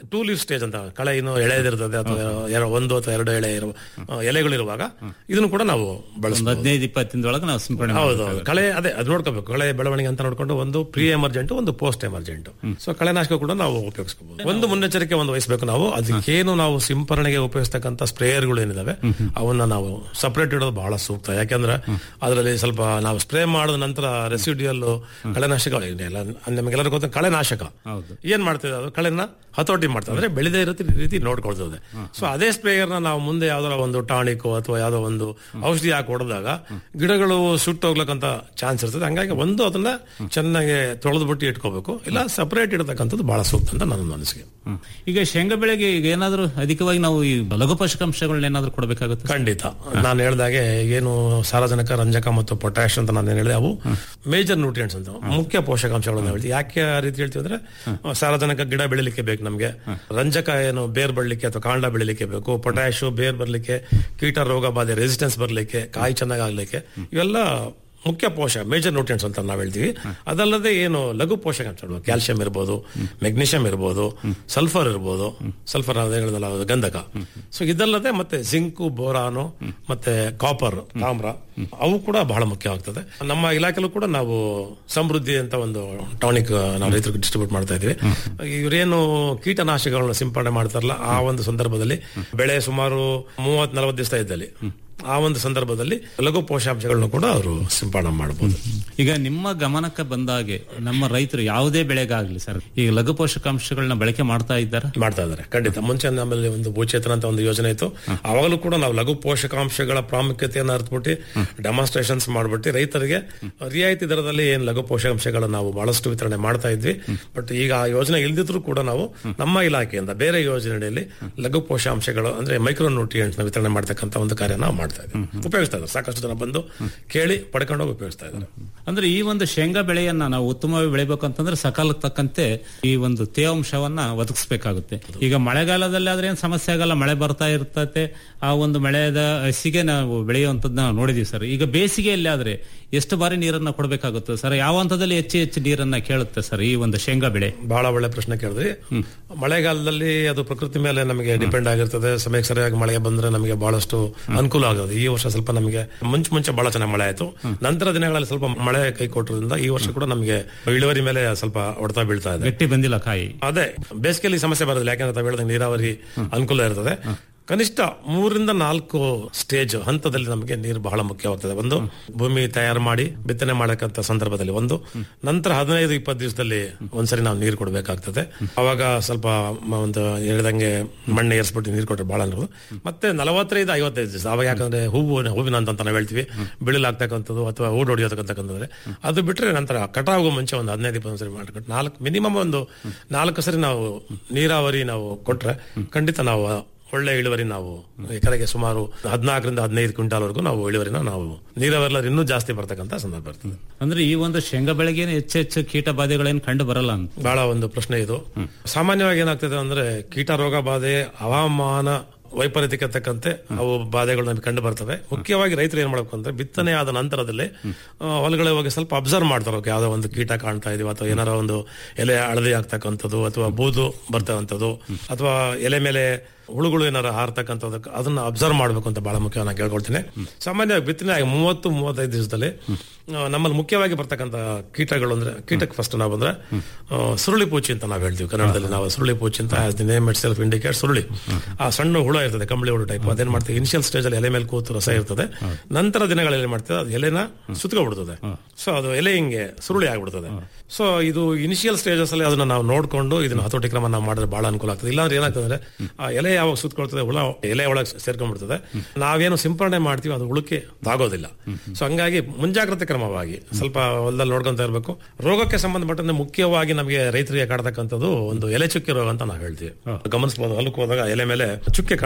ಟೂ ಲೀವ್ ಸ್ಟೇಜ್ ಅಂತ ಕಳೆ ಇನ್ನು ಎಳೆದಿರ್ತದೆ ಅಥವಾ ಎರಡು- ಒಂದು ಅಥವಾ ಎರಡು ಎಳೆ ಇರುವ ಆ, ಎಲೆಗಳಿರುವಾಗ ಇದನ್ನು ಕೂಡ ನಾವು ಒಂದು ಬಳಸಬಹುದು ಹದಿನೈದು ಇಪ್ಪತ್ತು ದಿನದೊಳಗೆ ನಾವು ಸಿಂಪಡಣೆ ಹೌದು ಮಾಡ್ಬೇಕಾಗುತ್ತೆ. ಹೌದು. ಕಳೆ ಅದೇ ಅದು ನೋಡ್ಕೋಬೇಕು ಕಳೆ ಬೆಳವಣಿಗೆ ಅಂತ ನೋಡ್ಕೊಂಡು ಒಂದು ಪ್ರೀ ಎಮರ್ಜೆಂಟ್ ಒಂದು ಪೋಸ್ಟ್ ಎಮರ್ಜೆಂಟ್ ಸೊ ಕಳೆನಾಶಕ ಕೂಡ ನಾವು ಉಪಯೋಗಿಸಬಹುದು ಒಂದು ಮುನ್ನೆಚ್ಚರಿಕೆ ಒಂದು ವಹಿಸಬೇಕು ನಾವು ಅದಕ್ಕೇನು ನಾವು ಸಿಂಪರಣೆಗೆ ಉಪಯೋಗಿಸ್ತಕ್ಕಂಥ ಸ್ಪ್ರೇಯರ್ಗಳು ಏನಿದಾವೆ ಅವನ್ನ ನಾವು ಸಪರೇಟ್ ಇಡೋದು ಬಹಳ ಸೂಕ್ತ ಯಾಕಂದ್ರೆ ಅದರಲ್ಲಿ ಸ್ವಲ್ಪ ನಾವು ಸ್ಪ್ರೇ ಮಾಡಿದ ನಂತರ ರೆಸಿಡಿಯಲ್ ಕಳೆನಾಶಕ ಎಲ್ಲ ನಮಗೆಲ್ಲರಿಗೂ ಗೊತ್ತ ಕಳೆನಾಶಕ ಏನ್ ಮಾಡ್ತದೆ ಅದು ಕಳೆನ ಹತೋಟಿ ಮಾಡ್ತದೆ ಅಂದ್ರೆ ಬೆಳೆದೇ ಇರೋ ರೀತಿ ನೋಡ್ಕೊಳ್ತದೆ ಸೊ ಅದೇ ಸ್ಪ್ರೇಯರ್ನ ನಾವು ಮುಂದೆ ಯಾವ್ದಾರ ಒಂದು ಟಾಣಿಕೋ ಅಥವಾ ಯಾವ್ದೋ ಒಂದು ಔಷಧಿ ಹಾಕಿ ಹೊಡೆದಾಗ ಗಿಡಗಳು ಸುಟ್ಟೋಗ್ಲಕ್ಕಂತ ಚಾನ್ಸ್ ಇರ್ತದೆ ಹಂಗಾಗಿ ಒಂದು ಅದನ್ನ ಚೆನ್ನಾಗಿ ತೊಳೆದು ಬಿಟ್ಟು ಇಟ್ಕೋಬೇಕು ಇಲ್ಲ ಸಪರೇಟ್ ಇಡತಕ್ಕಂಥದ್ದು ಬಹಳ ಸೂಕ್ತ ಅಂತ ನನ್ನ ಮನಸ್ಸಿಗೆ ಹ್ಮ್. ಈಗ ಶೇಂಗಾ ಬೆಳೆಗೆ ಈಗ ಏನಾದರೂ ಅಧಿಕವಾಗಿ ನಾವು ಈ ಲಘು ಪೋಷಕಾಂಶಗಳನ್ನ ಏನಾದರೂ ಕೊಡಬೇಕಾಗುತ್ತೆ ಖಂಡಿತ ನಾನು ಹೇಳ್ದಾಗೆ ಏನು ಸಾರಜನಕ ರಂಜಕ ಮತ್ತು ಪೊಟ್ಯಾಶ್ ಅಂತ ನಾನು ಹೇಳಿದೆ ಅವು ಮೇಜರ್ ನ್ಯೂಟ್ರಿಯೆಂಟ್ಸ್ ಅಂತ ಮುಖ್ಯ ಪೋಷಕಾಂಶಗಳನ್ನು ಹೇಳ್ತೀವಿ ಯಾಕೆ ಆ ರೀತಿ ಹೇಳ್ತೀವಿ ಅಂದ್ರೆ ಸಾರಜನಕ ಗಿಡ ಬೆಳಿಲಿಕ್ಕೆ ಬೇಕು ನಮಗೆ ರಂಜಕ ಏನು ಬೇರ್ ಬರಲಿಕ್ಕೆ ಅಥವಾ ಕಾಂಡ ಬೆಳಿಲಿಕ್ಕೆ ಬೇಕು ಪೊಟ್ಯಾಶ್ ಬೇರ್ ಬರಲಿಕ್ಕೆ ಕೀಟ ರೋಗ ಬಾಧೆ ರೆಸಿಸ್ಟೆನ್ಸ್ ಬರಲಿಕ್ಕೆ ಕಾಯಿ ಚೆನ್ನಾಗಿ ಆಗ್ಲಿಕ್ಕೆ ಇವೆಲ್ಲ ಮುಖ್ಯ ಪೋಷಕ ಮೇಜರ್ ನ್ಯೂಟ್ರಿಯೆಂಟ್ಸ್ ಅಂತ ನಾವು ಹೇಳ್ತೀವಿ ಅದಲ್ಲದೆ ಏನು ಲಘು ಪೋಷಕಾಂಶಗಳು ಕ್ಯಾಲ್ಸಿಯಂ ಇರ್ಬೋದು ಮೆಗ್ನೀಷಿಯಂ ಇರ್ಬೋದು ಸಲ್ಫರ್ ಇರ್ಬೋದು ಸಲ್ಫರ್ ಅದೇ ಹೇಳಿದಲ್ಲ ಅದು ಗಂಧಕ ಸೊ ಇದಲ್ಲದೆ ಮತ್ತೆ ಜಿಂಕು ಬೋರಾನು ಮತ್ತೆ ಕಾಪರ್ ತಾಮ್ರ ಅವು ಕೂಡ ಬಹಳ ಮುಖ್ಯವಾಗ್ತದೆ ನಮ್ಮ ಇಲಾಖೆಲೂ ಕೂಡ ನಾವು ಸಮೃದ್ಧಿ ಅಂತ ಒಂದು ಟಾನಿಕ್ ನಾವು ರೈತರಿಗೆ ಡಿಸ್ಟ್ರಿಬ್ಯೂಟ್ ಮಾಡ್ತಾ ಇದ್ವಿ ಇವರೇನು ಕೀಟನಾಶಕಗಳನ್ನ ಸಿಂಪಡಣೆ ಮಾಡ್ತಾರಲ್ಲ ಆ ಒಂದು ಸಂದರ್ಭದಲ್ಲಿ ಬೆಳೆ ಸುಮಾರು ಮೂವತ್ ನಲವತ್ತು ದಿವಸ ಇದ್ದಲ್ಲಿ ಆ ಒಂದು ಸಂದರ್ಭದಲ್ಲಿ ಲಘು ಪೋಷಕಾಂಶಗಳನ್ನು ಕೂಡ ಅವರು ಸಿಂಪಡಣೆ ಮಾಡಬಹುದು ಈಗ ನಿಮ್ಮ ಗಮನಕ್ಕೆ ಬಂದಾಗೆ ನಮ್ಮ ರೈತರು ಯಾವುದೇ ಬೆಳೆಗಾಗ್ಲಿ ಸರ್ ಈಗ ಲಘು ಪೋಷಕಾಂಶಗಳನ್ನ ಬಳಕೆ ಮಾಡ್ತಾ ಇದ್ದಾರೆ ಮಾಡ್ತಾ ಇದ್ದಾರೆ ಖಂಡಿತ ಮುಂಚೆ ನಮ್ಮಲ್ಲಿ ಒಂದು ಭೂಚೇತನ ಅಂತ ಒಂದು ಯೋಜನೆ ಇತ್ತು ಅವಾಗಲೂ ಕೂಡ ನಾವು ಲಘು ಪೋಷಕಾಂಶಗಳ ಪ್ರಾಮುಖ್ಯತೆಯನ್ನು ಅರ್ಥಬಿಟ್ಟು ಡೆಮಾನ್ಸ್ಟ್ರೇಷನ್ಸ್ ಮಾಡ್ಬಿಟ್ಟು ರೈತರಿಗೆ ರಿಯಾಯಿತಿ ದರದಲ್ಲಿ ಏನು ಲಘು ಪೋಷಕಾಂಶಗಳು ನಾವು ಬಹಳಷ್ಟು ವಿತರಣೆ ಮಾಡ್ತಾ ಇದ್ವಿ ಬಟ್ ಈಗ ಆ ಯೋಜನೆ ಇಲ್ದಿದ್ರು ಕೂಡ ನಾವು ನಮ್ಮ ಇಲಾಖೆಯಿಂದ ಬೇರೆ ಯೋಜನೆಯಲ್ಲಿ ಲಘು ಪೋಷಕಾಂಶಗಳು ಅಂದ್ರೆ ಮೈಕ್ರೋ ನ್ಯೂಟ್ರಿಯೆಂಟ್ಸ್ ನ ವಿತರಣೆ ಮಾಡ್ತಕ್ಕಂಥ ಒಂದು ಕಾರ್ಯ ನಾವು ಮಾಡ್ತಾ ಇದ್ದೀವಿ ಉಪಯೋಗಿಸ್ತಾ ಇದ್ದಾರೆ ಸಾಕಷ್ಟು ಜನ ಬಂದು ಕೇಳಿ ಪಡ್ಕೊಂಡೋಗಿ ಉಪಯೋಗಿಸ್ತಾ ಇದ್ದಾರೆ ಅಂದ್ರೆ ಈ ಒಂದು ಶೇಂಗಾ ಬೆಳೆಯನ್ನ ನಾವು ಉತ್ತಮವಾಗಿ ಬೆಳಿಬೇಕಂತಂದ್ರೆ ಸಕಾಲಕ್ಕೆ ತಕ್ಕಂತೆ ಈ ಒಂದು ತೇವಾಂಶವನ್ನ ಒದಗಿಸ್ಬೇಕಾಗುತ್ತೆ ಈಗ ಮಳೆಗಾಲದಲ್ಲಿ ಆದ್ರೆ ಏನ್ ಸಮಸ್ಯೆ ಆಗಲ್ಲ ಮಳೆ ಬರ್ತಾ ಇರ್ತತೆ ಆ ಒಂದು ಮಳೆದ ಹಸಿಗೆ ನಾವು ಬೆಳೆಯುವಂತದ್ನ ನೋಡಿದೀವಿ ಸರ್ ಈಗ ಬೇಸಿಗೆಯಲ್ಲಿ ಆದ್ರೆ ಎಷ್ಟು ಬಾರಿ ನೀರನ್ನ ಕೊಡಬೇಕಾಗುತ್ತೆ ಸರ್ ಯಾವ ಹಂತದಲ್ಲಿ ಹೆಚ್ಚು ಹೆಚ್ಚು ನೀರನ್ನ ಕೇಳುತ್ತೆ ಸರ್ ಈ ಒಂದು ಶೇಂಗಾ ಬೆಳೆ ಬಹಳ ಒಳ್ಳೆ ಪ್ರಶ್ನೆ ಕೇಳಿದ್ರಿ ಮಳೆಗಾಲದಲ್ಲಿ ಅದು ಪ್ರಕೃತಿ ಮೇಲೆ ನಮಗೆ ಡಿಪೆಂಡ್ ಆಗಿರ್ತದೆ ಸಮಯಕ್ಕೆ ಸರಿಯಾಗಿ ಮಳೆ ಬಂದ್ರೆ ನಮಗೆ ಬಹಳಷ್ಟು ಅನುಕೂಲ ಆಗೋದು ಈ ವರ್ಷ ಸ್ವಲ್ಪ ನಮಗೆ ಮುಂಚೆ ಮುಂಚೆ ಬಹಳ ಚೆನ್ನಾಗಿ ಮಳೆ ಆಯ್ತು ನಂತರ ದಿನಗಳಲ್ಲಿ ಸ್ವಲ್ಪ ಮಳೆ ಕೈ ಕೊಟ್ಟರಿಂದ ಈ ವರ್ಷ ಕೂಡ ನಮಗೆ ಇಳುವರಿ ಮೇಲೆ ಸ್ವಲ್ಪ ಹೊಡೆತ ಬೀಳ್ತಾ ಇದೆ ಗಟ್ಟಿ ಬಂದಿಲ್ಲ ಕಾಯಿ ಅದೇ ಬೇಸಿಗೆಯಲ್ಲಿ ಸಮಸ್ಯೆ ಬರೋದಿಲ್ಲ ಯಾಕಂದ್ರೆ ತಾವು ಹೇಳಿದಂಗೆ ನೀರಾವರಿ ಅನುಕೂಲ ಇರ್ತದೆ ಕನಿಷ್ಠ ಮೂರರಿಂದ ನಾಲ್ಕು ಸ್ಟೇಜ್ ಹಂತದಲ್ಲಿ ನಮಗೆ ನೀರು ಬಹಳ ಮುಖ್ಯವಾಗ್ತದೆ ಒಂದು ಭೂಮಿ ತಯಾರು ಮಾಡಿ ಬಿತ್ತನೆ ಮಾಡಕ್ಕಂತ ಸಂದರ್ಭದಲ್ಲಿ ಒಂದು ನಂತರ ಹದಿನೈದು ಇಪ್ಪತ್ತು ದಿವಸದಲ್ಲಿ ಒಂದ್ಸರಿ ನಾವು ನೀರು ಕೊಡಬೇಕಾಗ್ತದೆ ಅವಾಗ ಸ್ವಲ್ಪ ಮ- ಒಂದು ಹೇಳಿದಂಗೆ ಮಣ್ಣು ಏರ್ಸ್ಬಿಟ್ಟು ನೀರು ಕೊಟ್ಟರೆ ಬಹಳ ಅನ್ಬೋದು ಮತ್ತೆ ನಲವತ್ತೈದು ಐವತ್ತೈದು ದಿವಸ ಅವಾಗ ಯಾಕಂದ್ರೆ ಹೂವು ಹೂವಿನ ಅಂತ ನಾವು ಹೇಳ್ತೀವಿ ಬಿಳಿಲಾಗ್ತಕ್ಕಂಥದ್ದು ಅಥವಾ ಹೂಡು ಹೊಡಿಯೋತಕ್ಕಂಥದ್ದು ಅದು ಬಿಟ್ರೆ ನಂತರ ಕಟಾವು ಮುಂಚೆ ಒಂದು ಹದಿನೈದು ಇಪ್ಪತ್ತು ಸರಿ ಮಾಡ್ಕೊಂಡು ನಾಲ್ಕು ಮಿನಿಮಮ್ ಒಂದು ನಾಲ್ಕು ಸರಿ ನಾವು ನೀರಾವರಿ ನಾವು ಕೊಟ್ರೆ ಖಂಡಿತ ನಾವು ಒಳ್ಳೆ ಇಳುವರಿ ನಾವು ಎಕರೆಗೆ ಸುಮಾರು ಹದಿನಾಲ್ಕರಿಂದ ಹದಿನೈದು ಕ್ವಿಂಟಾಲ್ವರೆಗೂ ನಾವು ಇಳುವರಿನ ನಾವು ನೀರಾವರಿ ಇನ್ನೂ ಜಾಸ್ತಿ ಬರ್ತಕ್ಕಂಥ ಸಂದರ್ಭ ಇರ್ತದೆ ಅಂದ್ರೆ ಈ ಒಂದು ಶೇಂಗಾ ಬೆಳೆಗೆ ಹೆಚ್ಚು ಹೆಚ್ಚು ಕೀಟ ಬಾಧೆಗಳೇನು ಕಂಡು ಬರಲ್ಲ ಅಂತ ಬಹಳ ಒಂದು ಪ್ರಶ್ನೆ ಇದು ಸಾಮಾನ್ಯವಾಗಿ ಏನಾಗ್ತದೆ ಅಂದ್ರೆ ಕೀಟ ರೋಗ ಬಾಧೆ ಹವಾಮಾನ ವೈಪರೀತ್ಯಕ್ಕೆ ತಕ್ಕಂತೆ ಅವು ಬಾಧೆಗಳು ನಮಗೆ ಕಂಡು ಬರ್ತವೆ ಮುಖ್ಯವಾಗಿ ರೈತರು ಏನ್ ಮಾಡ್ಬೇಕು ಅಂದ್ರೆ ಬಿತ್ತನೆ ಆದ ನಂತರದಲ್ಲಿ ಆ, ಹೊಲಗಳಿಗೆ ಹೋಗಿ ಸ್ವಲ್ಪ ಅಬ್ಸರ್ವ್ ಮಾಡ್ತಾರೆ ಅವ್ರಿಗೆ ಯಾವ್ದೋ ಒಂದು ಕೀಟ ಕಾಣ್ತಾ ಇದೀವಿ ಅಥವಾ ಏನಾರ ಒಂದು ಎಲೆ ಹಳದಿ ಆಗ್ತಕ್ಕಂಥದ್ದು ಅಥವಾ ಬೂದು ಬರ್ತಕ್ಕಂಥದ್ದು ಅಥವಾ ಎಲೆ ಮೇಲೆ ಹುಳುಗಳು ಏನಾರ ಹಾರ್ತಕ್ಕಂಥದ್ದು ಅದನ್ನ ಅಬ್ಸರ್ವ್ ಮಾಡ್ಬೇಕು ಅಂತ ಬಹಳ ಮುಖ್ಯ ನಾನು ಕೇಳ್ಕೊಳ್ತೀನಿ ಸಾಮಾನ್ಯವಾಗಿ ಬಿತ್ತನೆ ಆಗಿ ಮೂವತ್ತು ಮೂವತ್ತೈದು ದಿವಸದಲ್ಲಿ ಆ, ನಮ್ಮಲ್ಲಿ ಮುಖ್ಯವಾಗಿ ಬರ್ತಕ್ಕಂಥ ಕೀಟಗಳು ಅಂದ್ರೆ ಕೀಟಕ್ಕೆ ಫಸ್ಟ್ ನಾವು ಬಂದ್ರೆ ಆ, ಸುರುಳಿ ಪೂಚಿ ಅಂತ ನಾವು ಹೇಳ್ತೀವಿ ಕನ್ನಡದಲ್ಲಿ ನಾವು ಸುರುಳಿ ಪೂಚಿ ಅಂತ the name itself indicate ಸುರುಳಿ ಆ ಸಣ್ಣ ಹುಳ ಇರ್ತದೆ ಕಂಬಳಿ ಹುಳು ಟೈಪ್ ಅದೇನ್ ಮಾಡ್ತೀವಿ ಇನಿಷಿಯಲ್ ಸ್ಟೇಜ್ ಅಲ್ಲಿ ಎಲೆ ಮೇಲೆ ಕೂತು ರಸ ಇರ್ತದೆ ನಂತರ ದಿನಗಳಲ್ಲಿ ಏನ್ ಮಾಡ್ತದೆ ಅದು ಎಲೆನ ಸುತ್ಕೊಬಿಡ್ತದೆ ಸೊ ಅದು ಎಲೆ ಹಿಂಗೆ ಸುರುಳಿ ಆಗ್ಬಿಡ್ತದೆ ಸೊ ಇದು ಇನಿಷಿಯಲ್ ಸ್ಟೇಜಸ್ ಅಲ್ಲಿ ಅದನ್ನ ನಾವು ನೋಡ್ಕೊಂಡು ಇದನ್ನ ಹತೋಟಿ ಕ್ರಮ ನಾವು ಮಾಡಿದ್ರೆ ಬಹಳ ಅನುಕೂಲ ಆಗ್ತದೆ ಇಲ್ಲಾಂದ್ರೆ ಏನಾಗ್ತದೆ ಅಂದ್ರೆ ಆ ಎಲೆ ಯಾವಾಗ ಸುತ್ಕೊಳ್ತದೆ ಹುಳ ಎಲೆ ಒಳಗೆ ಸೇರ್ಕೊಂಡ್ಬಿಡ್ತದೆ ನಾವೇನು ಸಿಂಪರಣೆ ಮಾಡ್ತೀವಿ ಅದು ಹುಳಕ್ಕೆ ತಾಗೋದಿಲ್ಲ ಸೊ ಹಂಗಾಗಿ ಮುಂಜಾಗ್ರತೆ ಕ್ರಮವಾಗಿ ಸ್ವಲ್ಪ ಹೊಲದಲ್ಲಿ ನೋಡ್ಕೊಂತ ಇರಬೇಕು ರೋಗಕ್ಕೆ ಸಂಬಂಧಪಟ್ಟಂತೆ ಮುಖ್ಯವಾಗಿ ನಮಗೆ ರೈತರಿಗೆ ಕಾಡ್ತಕ್ಕಂಥದ್ದು ಒಂದು ಎಲೆ ಚುಕ್ಕೆ ರೋಗ ಅಂತ ನಾವು ಹೇಳ್ತೀವಿ ಗಮನಿಸಬಹುದು ಹೊಲಕ್ಕೆ ಹೋದಾಗ ಎಲೆ ಮೇಲೆ ಚುಕ್ಕೆ ಕಾಣ್ತದೆ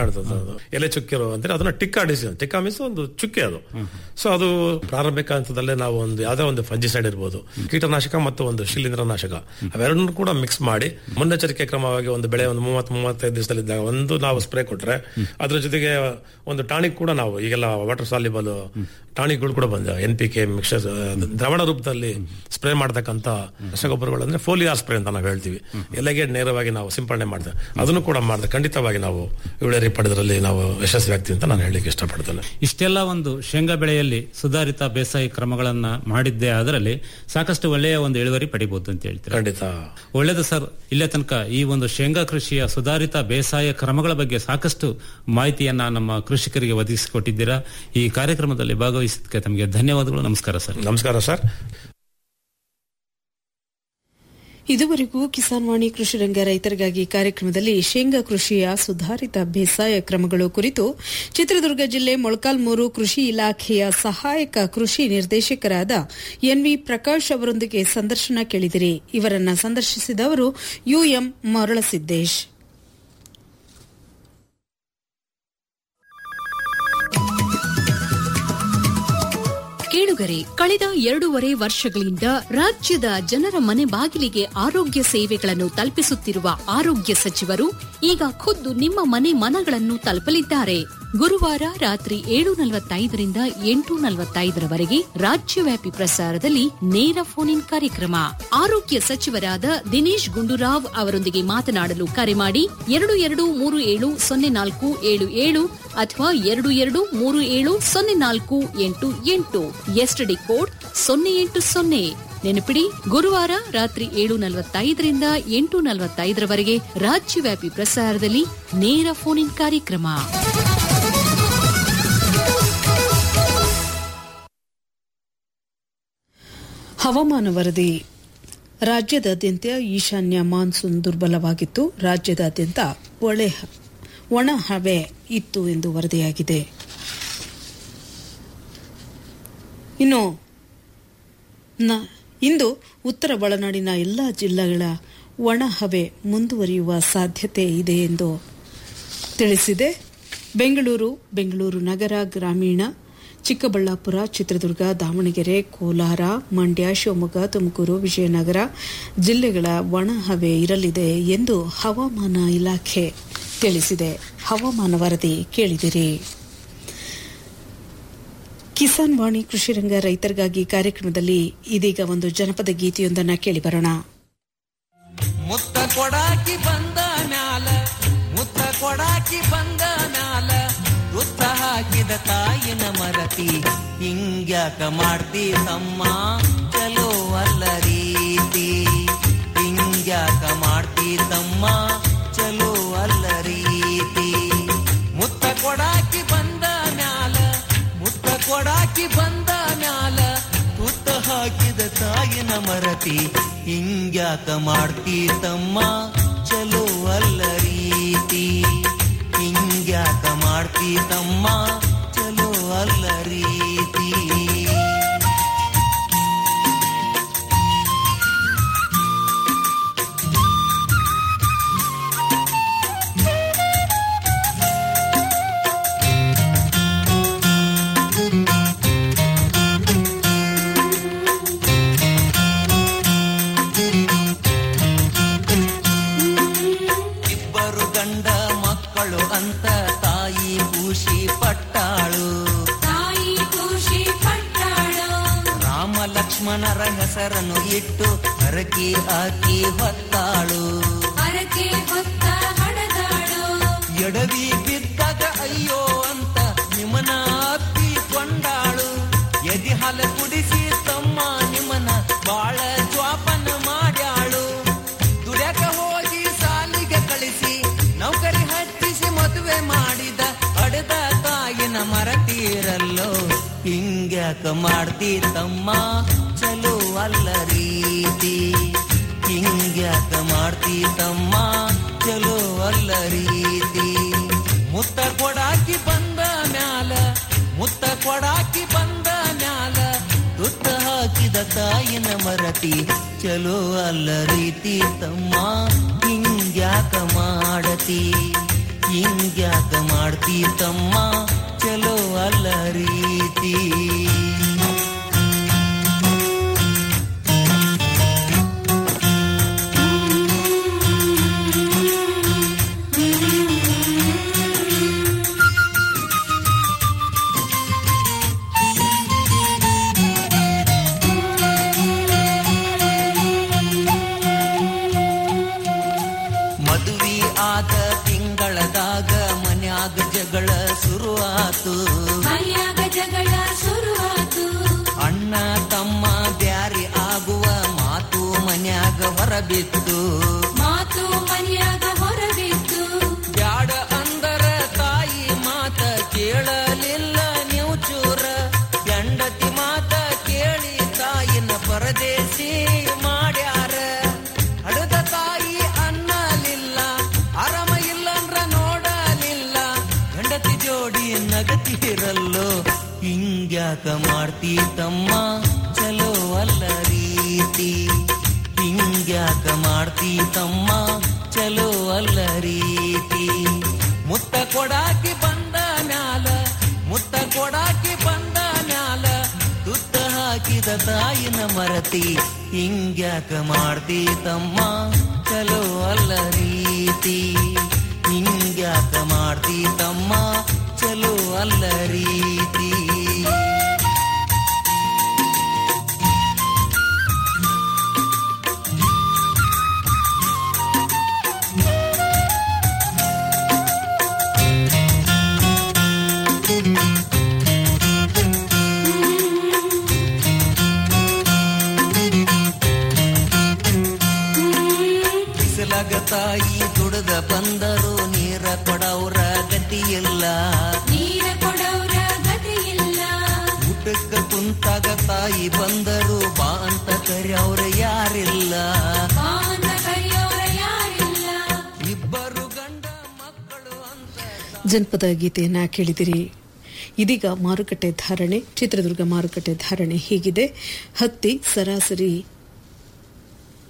ಕಾಣ್ತದೆ ಅದು ಎಲೆ ಚುಕ್ಕಿರೋ ಅಂದ್ರೆ ಅದನ್ನ ಟಿಕ್ಕಾ ಡಿಸೀಸ್ ಟಿಕ್ಕಾ ಮೀನ್ಸ್ ಒಂದು ಚುಕ್ಕೆ ಅದು ಸೊ ಅದು ಪ್ರಾರಂಭಿಕ ಹಂತದಲ್ಲೇ ನಾವು ಒಂದು ಯಾವ್ದೋ ಒಂದು ಫಂಜಿಸೈಡ್ ಇರ್ಬೋದು ಕೀಟನಾಶಕ ಮತ್ತು ಒಂದು ಶಿಲೀಂಧ್ರನಾಶಕ ಅವೆರಡನ್ನೂ ಕೂಡ ಮಿಕ್ಸ್ ಮಾಡಿ ಮುನ್ನೆಚ್ಚರಿಕೆ ಕ್ರಮವಾಗಿ ಒಂದು ಬೆಳೆ ಒಂದು ಮೂವತ್ ಮೂವತ್ತೈದು ದಿವಸದಲ್ಲಿದ್ದಾಗ ಒಂದು ನಾವು ಸ್ಪ್ರೇ ಕೊಟ್ರೆ ಅದ್ರ ಜೊತೆಗೆ ಒಂದು ಟಾನಿಕ್ ಕೂಡ ನಾವು ಈಗೆಲ್ಲ ವಾಟರ್ ಸಾಲಿಬಲ್ ಟಾನಿಕ್ಗಳು ಕೂಡ ಬಂದ ಎನ್ ಪಿ ಕೆ ಮಿಕ್ಸರ್ ದ್ರವಣ ರೂಪದಲ್ಲಿ ಸ್ಪ್ರೇ ಮಾಡ್ತಕ್ಕಂಥ ರಸಗೊಬ್ಬರಗಳು ಅಂದ್ರೆ ಫೋಲಿಯಾರ್ ಸ್ಪ್ರೇ ಅಂತ ನಾವು ಹೇಳ್ತೀವಿ ಎಲೆಗೆ ನೇರವಾಗಿ ನಾವು ಸಿಂಪಡಣೆ ಮಾಡ್ತೇವೆ ಅದನ್ನು ಕೂಡ ಮಾಡಿದೆ ಖಂಡಿತವಾಗಿ ನಾವು ಇಳುವರಿ ಪಡೆದ್ರಲ್ಲಿ ನಾವು ಯಶಸ್ವಿ ಆಗ್ತೀವಿ ಅಂತ ನಾನು ಹೇಳಲಿಕ್ಕೆ ಇಷ್ಟಪಡ್ತೇನೆ ಇಷ್ಟೆಲ್ಲ ಒಂದು ಶೇಂಗಾ ಬೆಳೆಯಲ್ಲಿ ಸುಧಾರಿತ ಬೇಸಾಯ ಕ್ರಮಗಳನ್ನ ಮಾಡಿದ್ದೇ ಅದರಲ್ಲಿ ಸಾಕಷ್ಟು ಒಳ್ಳೆಯ ಒಂದು ಇಳುವರಿ ಪಡಿಬಹುದು ಅಂತ ಹೇಳ್ತೀರಾ ಖಂಡಿತ ಒಳ್ಳೆಯದು ಸರ್ ಇಲ್ಲೇ ತನಕ ಈ ಒಂದು ಶೇಂಗಾ ಕೃಷಿಯ ಸುಧಾರಿತ ಬೇಸಾಯ ಕ್ರಮಗಳ ಬಗ್ಗೆ ಸಾಕಷ್ಟು ಮಾಹಿತಿಯನ್ನ ನಮ್ಮ ಕೃಷಿಕರಿಗೆ ಒದಗಿಸಿಕೊಟ್ಟಿದ್ದೀರಾ ಈ ಕಾರ್ಯಕ್ರಮದಲ್ಲಿ ಭಾಗವಹಿಸಿದ್ದಕ್ಕೆ ತಮಗೆ ಧನ್ಯವಾದಗಳು ನಮಸ್ಕಾರ ಸರ್ ನಮಸ್ಕಾರ ಸರ್ ಇದುವರೆಗೂ ಕಿಸಾನ್ ವಾಣಿ ಕೃಷಿ ರಂಗ ರೈತರಿಗಾಗಿ ಕಾರ್ಯಕ್ರಮದಲ್ಲಿ ಶೇಂಗಾ ಕೃಷಿಯ ಸುಧಾರಿತ ಬೇಸಾಯ ಕ್ರಮಗಳು ಕುರಿತು ಚಿತ್ರದುರ್ಗ ಜಿಲ್ಲೆ ಮೊಳಕಾಲ್ಮೂರು ಕೃಷಿ ಇಲಾಖೆಯ ಸಹಾಯಕ ಕೃಷಿ ನಿರ್ದೇಶಕರಾದ ಎನ್ವಿ ಪ್ರಕಾಶ್ ಅವರೊಂದಿಗೆ ಸಂದರ್ಶನ ಕೇಳಿದಿರಿ ಇವರನ್ನ ಸಂದರ್ಶಿಸಿದವರು ಯುಎಂ ಮರಳಸಿದ್ದೇಶ್ ಕೇಳುಗರೆ ಕಳೆದ ಎರಡೂವರೆ ವರ್ಷಗಳಿಂದ ರಾಜ್ಯದ ಜನರ ಮನೆ ಬಾಗಿಲಿಗೆ ಆರೋಗ್ಯ ಸೇವೆಗಳನ್ನು ತಲುಪಿಸುತ್ತಿರುವ ಆರೋಗ್ಯ ಸಚಿವರು ಈಗ ಖುದ್ದು ನಿಮ್ಮ ಮನೆ ಮನಗಳನ್ನು ತಲುಪಲಿದ್ದಾರೆ ಗುರುವಾರ ರಾತ್ರಿ ಏಳು ನಲವತ್ತೈದರಿಂದ ಎಂಟು ನಲವತ್ತೈದರವರೆಗೆ ರಾಜ್ಯವ್ಯಾಪಿ ಪ್ರಸಾರದಲ್ಲಿ ನೇರ ಫೋನ್ ಇನ್ ಕಾರ್ಯಕ್ರಮ ಆರೋಗ್ಯ ಸಚಿವರಾದ ದಿನೇಶ್ ಗುಂಡೂರಾವ್ ಅವರೊಂದಿಗೆ ಮಾತನಾಡಲು ಕರೆ ಮಾಡಿ ಎರಡು ಎರಡು ಮೂರು ಏಳು ಸೊನ್ನೆ ನಾಲ್ಕು ಏಳು ಏಳು ಅಥವಾ ಎರಡು ಎರಡು ಮೂರು ಏಳು ಸೊನ್ನೆ ನಾಲ್ಕು ಎಂಟು ಎಂಟು ಎಸ್ಟಿಡಿ ಕೋಡ್ ಸೊನ್ನೆ ಎಂಟು ಸೊನ್ನೆ ನೆನಪಿಡಿ ಗುರುವಾರ ರಾತ್ರಿ ಏಳು ನಲವತ್ತೈದರಿಂದ ಎಂಟು ನಲವತ್ತೈದರವರೆಗೆ ರಾಜ್ಯವ್ಯಾಪಿ ಪ್ರಸಾರದಲ್ಲಿ ನೇರ ಫೋನ್ ಇನ್ ಕಾರ್ಯಕ್ರಮ ಹವಾಮಾನ ವರದಿ ರಾಜ್ಯದಾದ್ಯಂತ ಈಶಾನ್ಯ ಮಾನ್ಸೂನ್ ದುರ್ಬಲವಾಗಿತ್ತು ರಾಜ್ಯದಾದ್ಯಂತ ಒಳೆ ಒಣ ಹವೆ ಇತ್ತು ಎಂದು ವರದಿಯಾಗಿದೆ ಇನ್ನು ನ- ಇಂದು ಉತ್ತರ ಒಳನಾಡಿನ ಎಲ್ಲಾ ಜಿಲ್ಲೆಗಳ ಒಣ ಹವೆ ಮುಂದುವರಿಯುವ ಸಾಧ್ಯತೆ ಇದೆ ಎಂದು ತಿಳಿಸಿದೆ ಬೆಂಗಳೂರು ಬೆಂಗಳೂರು ನಗರ ಗ್ರಾಮೀಣ ಚಿಕ್ಕಬಳ್ಳಾಪುರ ಚಿತ್ರದುರ್ಗ ದಾವಣಗೆರೆ ಕೋಲಾರ ಮಂಡ್ಯ ಶಿವಮೊಗ್ಗ ತುಮಕೂರು ವಿಜಯನಗರ ಜಿಲ್ಲೆಗಳ ಒಣ ಹವೆ ಇರಲಿದೆ ಎಂದು ಹವಾಮಾನ ಇಲಾಖೆ ತಿಳಿಸಿದೆ ಹವಾಮಾನ ವರದಿ ಕೇಳಿದಿರಿ ಕಿಸಾನ್ ವಾಣಿ ಕೃಷಿ ರಂಗ ರೈತರಿಗಾಗಿ ಕಾರ್ಯಕ್ರಮದಲ್ಲಿ ಇದೀಗ ಒಂದು ಜನಪದ ಗೀತೆಯೊಂದನ್ನು ಕೇಳಿಬರೋಣ ಮುತ್ತ ಕೊಡಾಕಿ ಬಂದ ಮ್ಯಾಲ ಮುತ್ತ ಕೊಡಾಕಿ ಬಂದ ಮ್ಯಾಲ ತುತ್ತ ಹಾಕಿದ ತಾಯಿನ ಮರತಿ ಹಿಂಗ್ಯಾಕ ಮಾಡ್ತಿ ತಮ್ಮ ಚಲೋ ಅಲ್ಲ ರೀತಿ ಹಿಂಗ್ಯಾಕ ಮಾಡ್ತಿ ತಮ್ಮ ಚಲೋ ಅಲ್ಲ ರೀತಿ ಮುತ್ತ ಕೊಡಾಕಿ ಬಂದ ಮ್ಯಾಲ ಮುತ್ತ ಕೊಡಾಕಿ ಬಂದ ಮ್ಯಾಲ ತುತ್ತ ಹಾಕಿದ ತಾಯಿನ ಮರತಿ ಹಿಂಗ್ಯಾಕ ಮಾಡ್ತಿ ತಮ್ಮ ಚಲೋ ಅಲ್ಲ ರೀತಿ ಹಿಂಗ್ಯಾಕ ಮಾಡ್ತಿ ತಮ್ಮ ಚಲೋ ಅಲ್ಲ ರೀತಿ ಇಬ್ಬರು ಗಂಡ ಮಕ್ಕಳು ಅಂತ ತಾಯಿ ಖುಷಿ ಪಟ್ಟಾಳು ತಾಯಿ ಖುಷಿ ಪಟ್ಟಾಳು ರಾಮ ಲಕ್ಷ್ಮಣರ ಹೆಸರನ್ನು ಇಟ್ಟು ಹರಕೆ ಹಾಕಿ ಹೊತ್ತಾಳು ಹರಕೆ ಹೊತ್ತ ಹಡದಾಳು ಎಡವಿ ಬಿದ್ದಾಗ ಅಯ್ಯೋ ಅಂತ ನಿಮನ ಅಪ್ಪಿಕೊಂಡಾಳು ಎದಿ ಹಾಲ ಕುಡಿಸಿ ತಮ್ಮ ನಿಮನ ಬಾಳ ಜ್ವಾಪನ ಮಾಡ್ಯಾಳು ದುಡ್ಯಾಕ ಹೋಗಿ ಸಾಲಿಗೆ ಕಳಿಸಿ ನೌಕರಿ ಹಚ್ಚಿಸಿ ಮದುವೆ ಮಾಡಿದ ಅಡದ ತಾಯಿನ ಮರತೀರಲ್ಲೋ ಹಿಂಗ್ಯಾಕ ಮಾಡ್ತಿ ತಮ್ಮ ಚಲೋ ಅಲ್ಲ ರೀತಿ ಹಿಂಗ್ಯಾಕ ಮಾಡ್ತಿ ತಮ್ಮ ಚಲೋ ಅಲ್ಲ ರೀತಿ ಮುತ್ತ ಕೊಡಾಕಿ ಬಂದ ಮ್ಯಾಲ ಮುತ್ತ ಕೊಡಾಕಿ ಬಂದ ಮ್ಯಾಲ ತುತ್ತ ಹಾಕಿದ ತಾಯಿನ ಮರತಿ ಚಲೋ ಅಲ್ಲ ರೀತಿ ತಮ್ಮ ಹಿಂಗ್ಯಾಕ ಮಾಡತಿ ಹಿಂಗ್ಯಾಕ ಮಾಡ್ತೀ ತಮ್ಮ ಚಲೋ ಅಲ್ಲ ರೀತಿ ಮದುವೆ ಆದ ತಿಂಗಳದಾಗ ಮನ್ಯಾಗ ಜಗಳ ಶುರುವಾತು ಮನ್ಯಾಗ ಜಗಳ ಶುರುವಾತು ಅಣ್ಣ ತಮ್ಮ ಬ್ಯಾರಿ ಆಗುವ ಮಾತು ಮನ್ಯಾಗ ಹೊರಬಿತ್ತು ಮಾತು ಮನ್ಯಾಗ ಹೊರಬಿತ್ತು ಬ್ಯಾಡ ಅಂದರ ತಾಯಿ ಮಾತ ಕೇಳಲಿಲ್ಲ ನೀವು ಚೂರ ಹೆಂಡತಿ ಮಾತ ಕೇಳಿ ತಾಯಿನ ಪರದೇಶಿ ಮಾಡ್ಯಾರ ಹಡದ ತಾಯಿ ಅನ್ನಲಿಲ್ಲ ಆರಾಮ ಇಲ್ಲಂದ್ರ ನೋಡಲಿಲ್ಲ ಹೆಂಡತಿ ಜೋಡಿ ನಗತಿರಲ್ಲೋ ಹಿಂಗ್ಯಾಕ ಮಾಡ್ತೀ ತಮ್ಮ ಚಲೋ ಅಲ್ಲ ರೀತಿ ಹಿಂಗ್ಯಾಕ ಮಾಡ್ತೀ ತಮ್ಮ ಚಲೋ ಅಲ್ಲ ರೀತಿ ಮುತ್ತ ಕೊಡಾಕಿ ಬಂದ ಮ್ಯಾಲ ಮುತ್ತ ಕೊಡಾಕಿ ಬಂದ ಮ್ಯಾಲ ತುತ್ತ ಹಾಕಿದ ತಾಯಿನ ಮರತಿ ಹಿಂಗ್ಯಾಕ ಮಾಡ್ತಿ ತಮ್ಮ ಚಲೋ ಅಲ್ಲ ರೀತಿ ಹಿಂಗ್ಯಾಕ ಮಾಡ್ತಿ ತಮ್ಮ ಚಲೋ ಅಲ್ಲ ರೀತಿ ಬಿಸಿಲಾಗ ತಾಯಿ ದುಡದ ಬಂದರು ನೀರ ಕೊಡವ್ರ ಗತಿಯಿಲ್ಲ ನೀರ ಕೊಡವ್ರ ಗತಿ ಇಲ್ಲ ಊಟಕ್ಕ ಕುಂತಾಗ ತಾಯಿ ಬಂದರು ಬಾ ಅಂತ ಕರೆಯವ್ರ ಯಾರಿಲ್ಲ ಬಾಂಧ ಕರೆಯೋರ ಯಾರಿಲ್ಲ ಇಬ್ಬರು ಗಂಡ ಜನಪದ ಗೀತೆಯನ್ನ ಕೇಳಿದಿರಿ ಇದೀಗ ಮಾರುಕಟ್ಟೆ ಧಾರಣೆ ಚಿತ್ರದುರ್ಗ ಮಾರುಕಟ್ಟೆ ಧಾರಣೆ ಹೀಗಿದೆ ಹತ್ತಿ ಸರಾಸರಿ